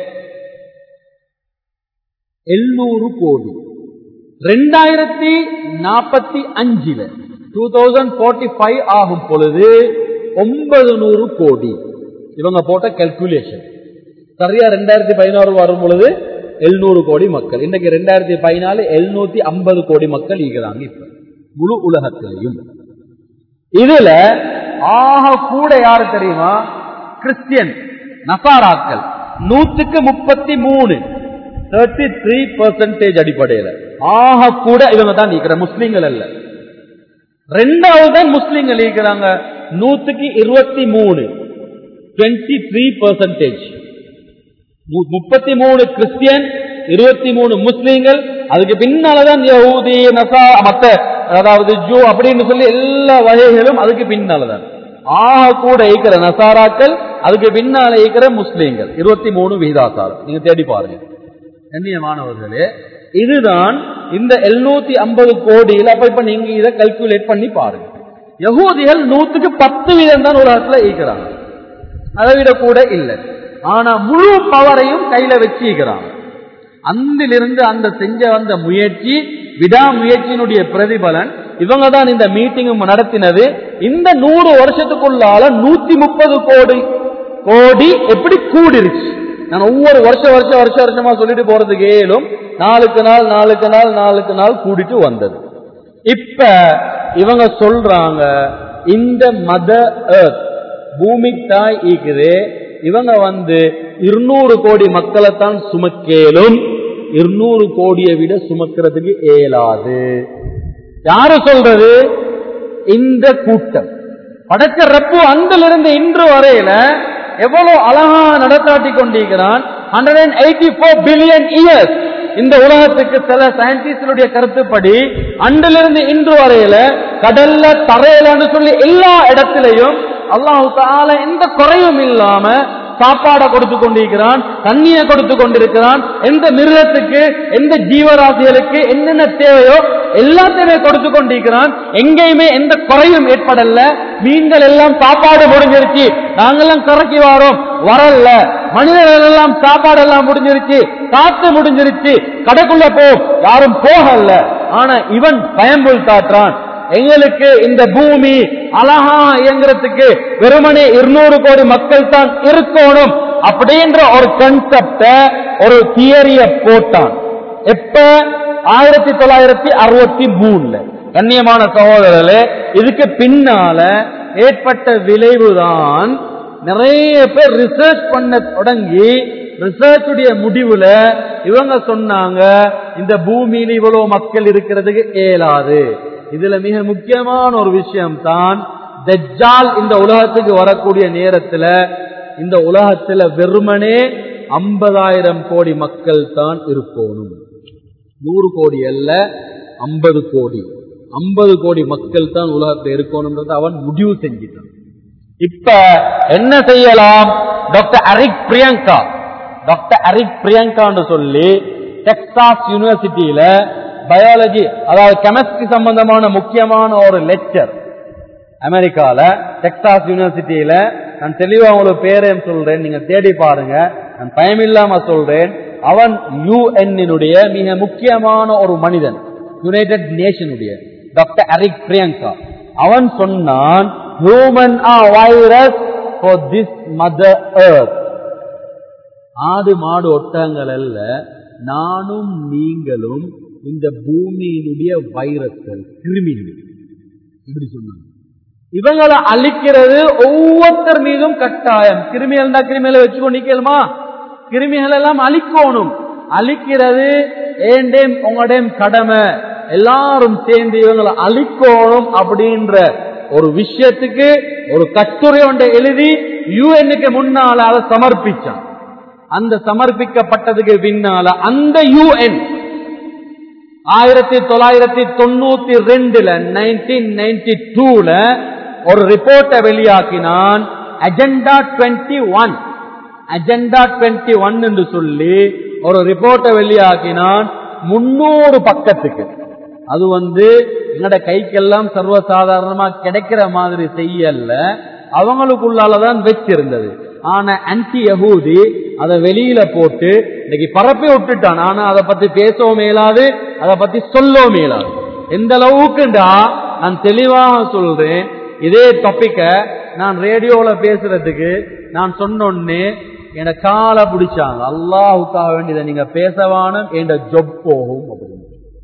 எழுநூறு கோடி ரெண்டாயிரத்தி நாற்பத்தி அஞ்சுல டூ தௌசண்ட் போர்ட்டி ஃபைவ் ஆகும் பொழுது ஒன்பது நூறு கோடி இவங்க போட்ட கல்குலேஷன் சரியா ரெண்டாயிரத்தி பதினாறு வரும் பொழுது எழுநூறு கோடி மக்கள் இன்னைக்கு ரெண்டாயிரத்தி பதினாலு எழுநூத்தி ஐம்பது கோடி மக்கள் இருக்கிறாங்க இப்ப முழு உலகத்திலையும் இதுல ஆக கூட யாரு தெரியுமா கிறிஸ்டியன் நசாராக்கள் நூத்துக்கு முப்பத்தி மூணு தேர்ட்டி த்ரீ பர்சன்டேஜ் அடிப்படையில ஆக கூட இவங்க தான் நீக்கிற முஸ்லீம்கள் அல்ல ரெண்டாவது தான் முஸ்லீம்கள் இருக்கிறாங்க நூத்துக்கு இருபத்தி மூணு டுவெண்ட்டி த்ரீ பர்சன்டேஜ் முப்பத்தி மூணு கிறிஸ்டியன் இருபத்தி மூணு முஸ்லீம்கள் அதுக்கு பின்னாலதான் யஹூதி நசா மத்த அதாவது ஜூ அப்படின்னு சொல்லி எல்லா வகைகளும் அதுக்கு பின்னாலதான் ஆக கூட இருக்கிற நசாராக்கள் அதுக்கு பின்னால இருக்கிற முஸ்லீம்கள் இருபத்தி மூணு விகிதாசாரம் நீங்க தேடி பாருங்க கண்ணியமானவர்களே இதுதான் இந்த எழுநூத்தி ஐம்பது கோடியில் அப்ப இப்ப நீங்க இதை கல்குலேட் பண்ணி பாருங்க யகூதிகள் நூத்துக்கு பத்து வீதம் தான் உலகத்துல ஈக்கிறாங்க அதை விட கூட இல்லை ஆனா முழு பவரையும் கையில வச்சிருக்கிறாங்க அந்திலிருந்து அந்த செஞ்ச வந்த முயற்சி விடாமுயற்சியினுடைய பிரதிபலன் இவங்க தான் இந்த மீட்டிங் நடத்தினது இந்த நூறு வருஷத்துக்குள்ளால நூத்தி முப்பது கோடி கோடி எப்படி கூடிருச்சு நான் ஒவ்வொரு வருஷம் வருஷம் வருஷ வருஷமா சொல்லிட்டு போறதுக்கு ஏலும் நாளுக்கு நாள் நாளுக்கு நாள் நாளுக்கு நாள் கூடிட்டு வந்தது இப்ப இவங்க சொல்றாங்க இந்த மத எர்த் பூமி தாய் ஈக்குது இவங்க வந்து இருநூறு கோடி மக்களைத்தான் சுமக்கேலும் இருநூறு கோடியை விட சுமக்கிறதுக்கு இயலாது யாரு சொல்றது இந்த கூட்டம் படைச்ச ரப்பு அங்கிலிருந்து இன்று வரையில எவ்வளவு அழகா நடத்தாட்டி கொண்டிருக்கிறான் hundred and eighty four billion years இந்த உலகத்துக்கு சில சயின்டிஸ்டுடைய கருத்துப்படி அன்றிலிருந்து இன்று வரையில கடல்ல தரையிலன்னு சொல்லி எல்லா இடத்திலையும் அல்லாஹு தால எந்த குறையும் இல்லாம சாப்பாடை கொடுத்து கொண்டிருக்கிறான் தண்ணியை கொடுத்து கொண்டிருக்கிறான் எந்த மிருகத்துக்கு எந்த ஜீவராசிகளுக்கு என்னென்ன தேவையோ எல்லாத்தையுமே கொடுத்து கொண்டிருக்கிறான் எங்கேயுமே எந்த குறையும் ஏற்படல மீன்கள் எல்லாம் சாப்பாடு முடிஞ்சிருச்சு நாங்கெல்லாம் கரைக்கு வாரோம் வரல மனிதர்கள் எல்லாம் சாப்பாடு எல்லாம் முடிஞ்சிருச்சு காத்து முடிஞ்சிருச்சு கடைக்குள்ள போ யாரும் போகல ஆனா இவன் பயம்புல் காட்டுறான் எங்களுக்கு இந்த பூமி அழகா இயங்குறதுக்கு வெறுமனே இருநூறு கோடி மக்கள் தான் இருக்கணும் அப்படின்ற ஒரு கன்செப்ட ஒரு தியரிய போட்டான் எப்ப ஆயிரத்தி தொள்ளாயிரத்தி அறுபத்தி மூணுல கண்ணியமான சகோதரர்களே இதுக்கு பின்னால ஏற்பட்ட விளைவுதான் நிறைய பேர் ரிசர்ச் பண்ண தொடங்கி ரிசர்ச்சுடைய முடிவுல இவங்க சொன்னாங்க இந்த பூமியில இவ்வளவு மக்கள் இருக்கிறதுக்கு இயலாது இதுல மிக முக்கியமான ஒரு விஷயம் தான் தஜ்ஜால் இந்த உலகத்துக்கு வரக்கூடிய நேரத்துல இந்த உலகத்துல வெறுமனே ஐம்பதாயிரம் கோடி மக்கள் தான் இருக்கணும் நூறு கோடி அல்ல ஐம்பது கோடி ஐம்பது கோடி மக்கள் தான் உலகத்தில் இருக்கணும்ன்றது அவன் முடிவு செஞ்சிட்டான் இப்ப என்ன செய்யலாம் டாக்டர் அரிக் பிரியங்கா டாக்டர் அரிக் பிரியங்கான்னு சொல்லி டெக்சாஸ் யூனிவர்சிட்டியில பயாலஜி அதாவது கெமிஸ்ட்ரி சம்பந்தமான முக்கியமான ஒரு லெக்சர் அமெரிக்கால டெக்சாஸ் யூனிவர்சிட்டியில நான் தெளிவா உங்களுக்கு பேரையும் சொல்றேன் நீங்க தேடி பாருங்க நான் பயமில்லாம சொல்றேன் அவன் யுஎன்னுடைய மிக முக்கியமான ஒரு மனிதன் யுனைடெட் நேஷனுடைய டாக்டர் அரிக் பிரியங்கா அவன் சொன்னான் human a virus for this mother earth ஆடு மாடு ஒட்டங்கள் அல்ல நானும் நீங்களும் இந்த பூமியினுடைய வைரஸ்கள் கிருமிகள் இப்படி சொன்னாங்க இவங்களை அழிக்கிறது ஒவ்வொருத்தர் மீதும் கட்டாயம் கிருமிகள் தான் கிருமிகளை வச்சுக்கொண்டு நிக்கலுமா கிருமிகள் எல்லாம் அழிக்கணும் அழிக்கிறது ஏண்டேம் உங்களுடையும் கடமை எல்லாரும் சேர்ந்து இவங்களை அழிக்கணும் அப்படின்ற ஒரு விஷயத்துக்கு ஒரு கட்டுரை ஒன்றை எழுதி யூஎன்னுக்கு முன்னால அதை சமர்ப்பிச்சான் அந்த சமர்ப்பிக்கப்பட்டதுக்கு பின்னால அந்த யூஎன் ஆயிரத்தி தொள்ளாயிரத்தி தொண்ணூத்தி ரெண்டுல நைன்டீன் நைன்டி டூல ஒரு ரிப்போர்ட்டை வெளியாக்கினான் agenda twenty one agenda twenty one என்று சொல்லி ஒரு ரிப்போர்ட்டை வெளியாக்கினான் முன்னூறு பக்கத்துக்கு அது வந்து எங்கட கைக்கெல்லாம் சர்வசாதாரணமா கிடைக்கிற மாதிரி செய்யல அவங்களுக்குள்ளாலதான் வச்சிருந்தது ஆனா அன்டி யகூதி அதை வெளியில போட்டு இன்னைக்கு பரப்பி விட்டுட்டான் ஆனா அதை பத்தி பேசவும் மேலாது அதை பத்தி சொல்லவும் மேலாது எந்த அளவுக்குண்டா நான் தெளிவாக சொல்றேன் இதே டாபிக்க நான் ரேடியோல பேசுறதுக்கு நான் சொன்னோன்னே என காலை பிடிச்சாங்க அல்லாஹுக்காக வேண்டியதை நீங்க பேசவானும் என் ஜொப் போகும் அப்படின்னு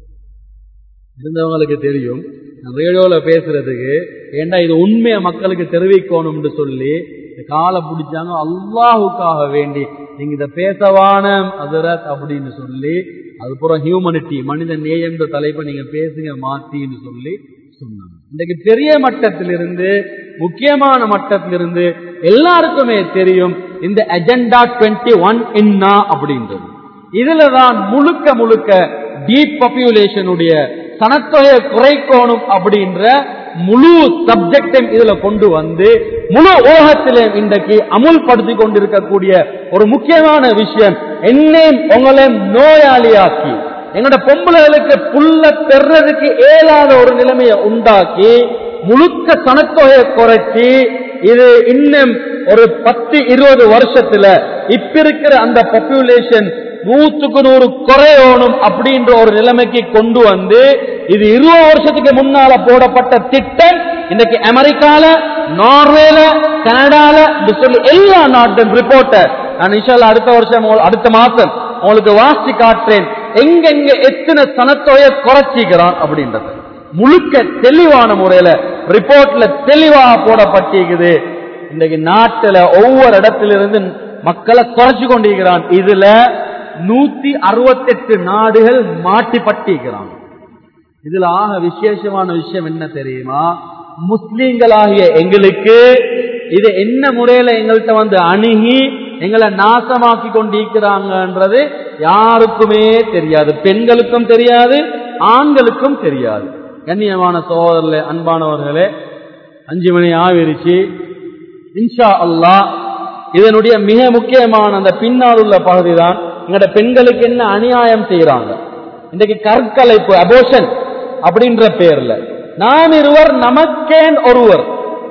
இருந்தவங்களுக்கு தெரியும் நான் ரேடியோல பேசுறதுக்கு ஏண்டா இது உண்மையை மக்களுக்கு தெரிவிக்கணும்னு சொல்லி காலை பிடிச்சாங்க அல்லாஹுக்காக வேண்டி நீங்க இதை பேசவான அதரத் அப்படின்னு சொல்லி அதுக்கப்புறம் ஹியூமனிட்டி மனித நேயன்ற தலைப்பை நீங்க பேசுங்க மாத்தின்னு சொல்லி சொன்னாங்க இன்றைக்கு பெரிய மட்டத்திலிருந்து முக்கியமான மட்டத்திலிருந்து எல்லாருக்குமே தெரியும் இந்த அஜெண்டா டுவெண்ட்டி ஒன் என்ன அப்படின்றது இதுலதான் முழுக்க முழுக்க டீப் பாப்புலேஷனுடைய சனத்தொகையை குறைக்கணும் அப்படின்ற முழு சப்ஜெக்டையும் இதுல கொண்டு வந்து முழு உலகத்திலே இன்றைக்கு அமுல்படுத்தி கொண்டிருக்கக்கூடிய ஒரு முக்கியமான விஷயம் என்னையும் உங்களையும் நோயாளியாக்கி எங்களோட பொம்பளைகளுக்கு புல்ல பெறதுக்கு இயலாத ஒரு நிலைமையை உண்டாக்கி முழுக்க சனத்தொகையை குறைச்சி இது இன்னும் ஒரு பத்து இருபது வருஷத்துல இப்ப இருக்கிற அந்த பாப்புலேஷன் நூத்துக்கு நூறு குறையணும் அப்படின்ற ஒரு நிலைமைக்கு கொண்டு வந்து இது இருபது வருஷத்துக்கு முன்னால போடப்பட்ட திட்டம் இன்னைக்கு அமெரிக்கால நார்வேல கனடால இப்படி சொல்லி எல்லா நாட்டும் ரிப்போர்ட்டை நான் இன்ஷால்லா அடுத்த வருஷம் உங்க- அடுத்த மாசம் உங்களுக்கு வாசி காட்டுறேன் எங்கெங்க எத்தனை சனத்தொகையை குறைச்சிக்கிறான் அப்படின்றது முழுக்க தெளிவான முறையில ரிப்போர்ட்ல தெளிவாக போடப்பட்டிருக்குது இன்னைக்கு நாட்டுல ஒவ்வொரு இடத்திலிருந்து மக்களை குறைச்சு கொண்டிருக்கிறான் இதுல நூத்தி அறுபத்தெட்டு நாடுகள் மாட்டிப்பட்டிருக்கிறான் இதுல ஆக விசேஷமான விஷயம் என்ன தெரியுமா முஸ்லீம்களாகிய எங்களுக்கு இது என்ன முறையில எங்கள்கிட்ட வந்து அணுகி எங்களை நாசமாக்கி கொண்டிருக்கிறாங்கன்றது யாருக்குமே தெரியாது பெண்களுக்கும் தெரியாது ஆண்களுக்கும் தெரியாது கண்ணியமான சகோதரர்களே அன்பானவர்களே அஞ்சு மணி ஆவிருச்சு இன்ஷா அல்லாஹ் இதனுடைய மிக முக்கியமான அந்த பின்னால் உள்ள பகுதி தான் எங்கட பெண்களுக்கு என்ன அநியாயம் செய்யறாங்க இன்றைக்கு கற்கலைப்பு அபோஷன் அப்படின்ற பேர்ல நாம் இருவர் நமக்கேன் ஒருவர்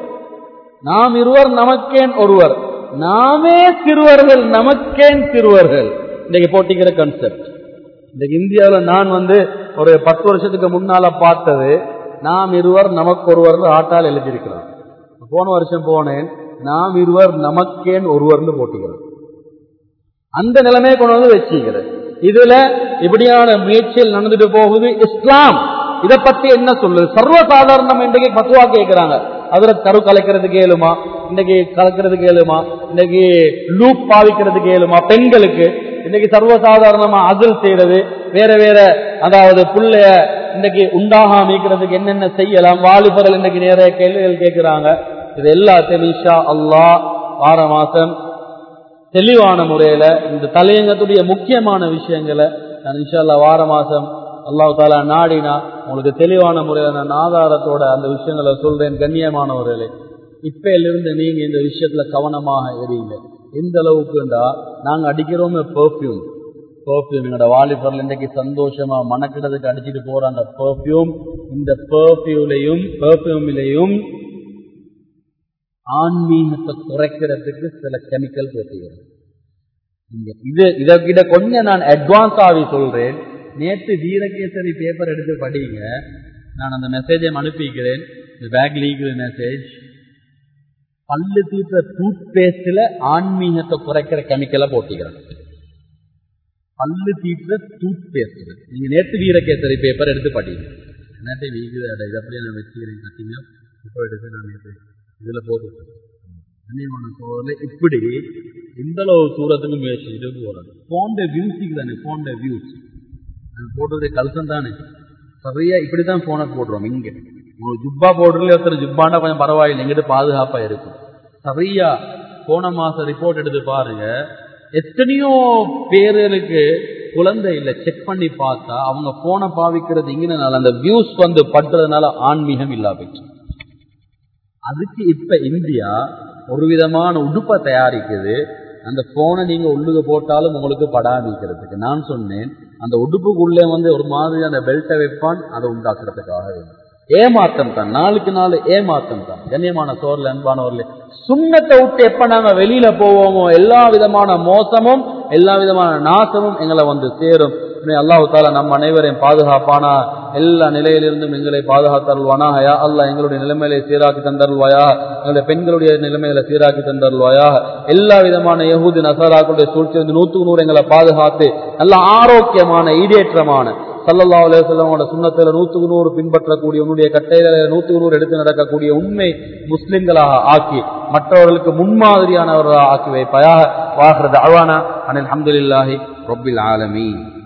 நாம் இருவர் நமக்கேன் ஒருவர் நாமே சிறுவர்கள் நமக்கேன் சிறுவர்கள் இன்னைக்கு போட்டிக்கிற கான்செப்ட் இன்னைக்கு இந்தியாவில் நான் வந்து ஒரு பத்து வருஷத்துக்கு முன்னால பார்த்தது நாம் இருவர் நமக்கு ஒருவர் ஆட்டால் எழுதியிருக்கிறோம் போன வருஷம் போனேன் நாம் இருவர் நமக்கேன் ஒருவர்னு போட்டுக்கிறோம் அந்த நிலைமையை கொண்டு வந்து வச்சுக்கிறது இதுல இப்படியான முயற்சியில் நடந்துட்டு போகுது இஸ்லாம் இத பத்தி என்ன சொல்லுது சர்வசாதாரணம் இன்றைக்கு பத்துவா கேட்கிறாங்க அதுல கரு கலைக்கிறதுக்கு ஏழுமா இன்னைக்கு கலக்கிறதுக்கு ஏழுமா இன்னைக்கு லூப் பாவிக்கிறதுக்கு ஏழுமா பெண்களுக்கு இன்னைக்கு சர்வசாதாரணமா அகல் செய்யறது வேற வேற அதாவது புள்ளைய இன்னைக்கு உண்டாகாம இருக்கிறதுக்கு என்னென்ன செய்யலாம் வாலிபர்கள் இன்னைக்கு நிறைய கேள்விகள் கேட்கிறாங்க இது எல்லாத்தையும் இன்ஷா அல்லாஹ் வார மாசம் தெளிவான முறையில இந்த தலையங்கத்துடைய முக்கியமான விஷயங்களை நான் இன்ஷால்லா வார மாசம் அல்லாஹ் தாலா நாடினா உங்களுக்கு தெளிவான முறையில நான் ஆதாரத்தோட அந்த விஷயங்களை சொல்றேன் கண்ணியமானவர்களே இப்பையிலிருந்து நீங்க இந்த விஷயத்துல கவனமாக எரியுங்க எந்த அளவுக்குண்டா நாங்க அடிக்கிறோமே பெர்ஃப்யூம் பெர்ஃப்யூம் எங்களோட வாலிபர்ல இன்றைக்கு சந்தோஷமா மணக்கிறதுக்கு அடிச்சிட்டு போற அந்த பெர்ஃப்யூம் இந்த பெர்ஃப்யூலையும் பெர்ஃப்யூமிலையும் ஆன்மீகத்தை குறைக்கிறதுக்கு சில கெமிக்கல் போட்டுகிறது இங்க இது இதை இதை கொஞ்சம் நான் அட்வான்ஸ் ஆகி சொல்றேன் நேற்று வீரகேசரி பேப்பர் எடுத்து படிங்க நான் அந்த மெசேஜை அனுப்பிக்கிறேன் இந்த பேக் லீகல் மெசேஜ் பல்லு தீட்டுற டூத் பேஸ்ட்ல ஆன்மீகத்தை குறைக்கிற கெமிக்கலை போட்டிக்கிறேன் பல்லு தீட்டுற டூத் பேஸ்ட் நீங்க நேற்று வீரகேசரி பேப்பர் எடுத்து படிங்க நேற்று வீடு இதை அப்படியே நான் வச்சுக்கிறேன் கட்டிங்க இப்போ எடுத்து நான் நேற்று இதுல போட்டுக்கிறேன் கண்ணியமான சோழர்ல இப்படி இந்த அளவு தூரத்துக்கு முயற்சிட்டு போறாங்க போன்ற வியூஸுக்கு தானே போன்ற வியூஸ் போடுறது கல்சன் தானே சரியா இப்படிதான் போனை போடுறோம் இங்க உங்களுக்கு ஜுப்பா போடுறதுல ஒருத்தர் ஜுப்பாண்டா கொஞ்சம் பரவாயில்லை எங்கிட்ட பாதுகாப்பா இருக்கும் சரியா போன மாசம் ரிப்போர்ட் எடுத்து பாருங்க எத்தனையோ பேர்களுக்கு குழந்தை இல்லை செக் பண்ணி பார்த்தா அவங்க போனை பாவிக்கிறது இங்கனால அந்த வியூஸ் வந்து படுறதுனால ஆன்மீகம் இல்லா போயிடுச்சு அதுக்கு இப்ப இந்தியா ஒரு விதமான உடுப்பை தயாரிக்குது அந்த போனை நீங்க உள்ளுக போட்டாலும் உங்களுக்கு படாமிக்கிறதுக்கு நான் சொன்னேன் அந்த உடுப்புக்குள்ளே வந்து ஒரு மாதிரி அந்த பெல்ட்டை வைப்பான் அதை உண்டாக்குறதுக்காக வேணும் ஏமாத்தம் தான் நாளுக்கு நாள் ஏமாத்தம் தான் கண்ணியமான சோர்ல அன்பானவர்களே சுண்ணத்தை விட்டு எப்ப நாங்க வெளியில போவோமோ எல்லா விதமான மோசமும் எல்லா விதமான நாசமும் எங்களை வந்து சேரும் அல்லாஹு தாலா நம் அனைவரையும் பாதுகாப்பானா எல்லா நிலையிலிருந்தும் எங்களை பாதுகாத்தருள்வானா யா அல்லா எங்களுடைய நிலைமையில சீராக்கி தந்தருள்வாயா எங்களுடைய பெண்களுடைய நிலைமையில சீராக்கி தந்தருள்வாயா எல்லா விதமான யகுதி நசராக்களுடைய சூழ்ச்சி வந்து நூத்துக்கு நூறு எங்களை பாதுகாத்து நல்ல ஆரோக்கியமான ஈடேற்றமான சல்லல்லா அலுவலமோட சுண்ணத்துல நூத்துக்கு நூறு பின்பற்றக்கூடிய உன்னுடைய கட்டையில நூத்துக்கு நூறு எடுத்து நடக்கக்கூடிய உண்மை முஸ்லிம்களாக ஆக்கி மற்றவர்களுக்கு முன்மாதிரியானவர்களாக ஆக்கி வைப்பாயாக வாகிறது அவானா அனில் அஹமதுல்லாஹி ரொபில் ஆலமீன்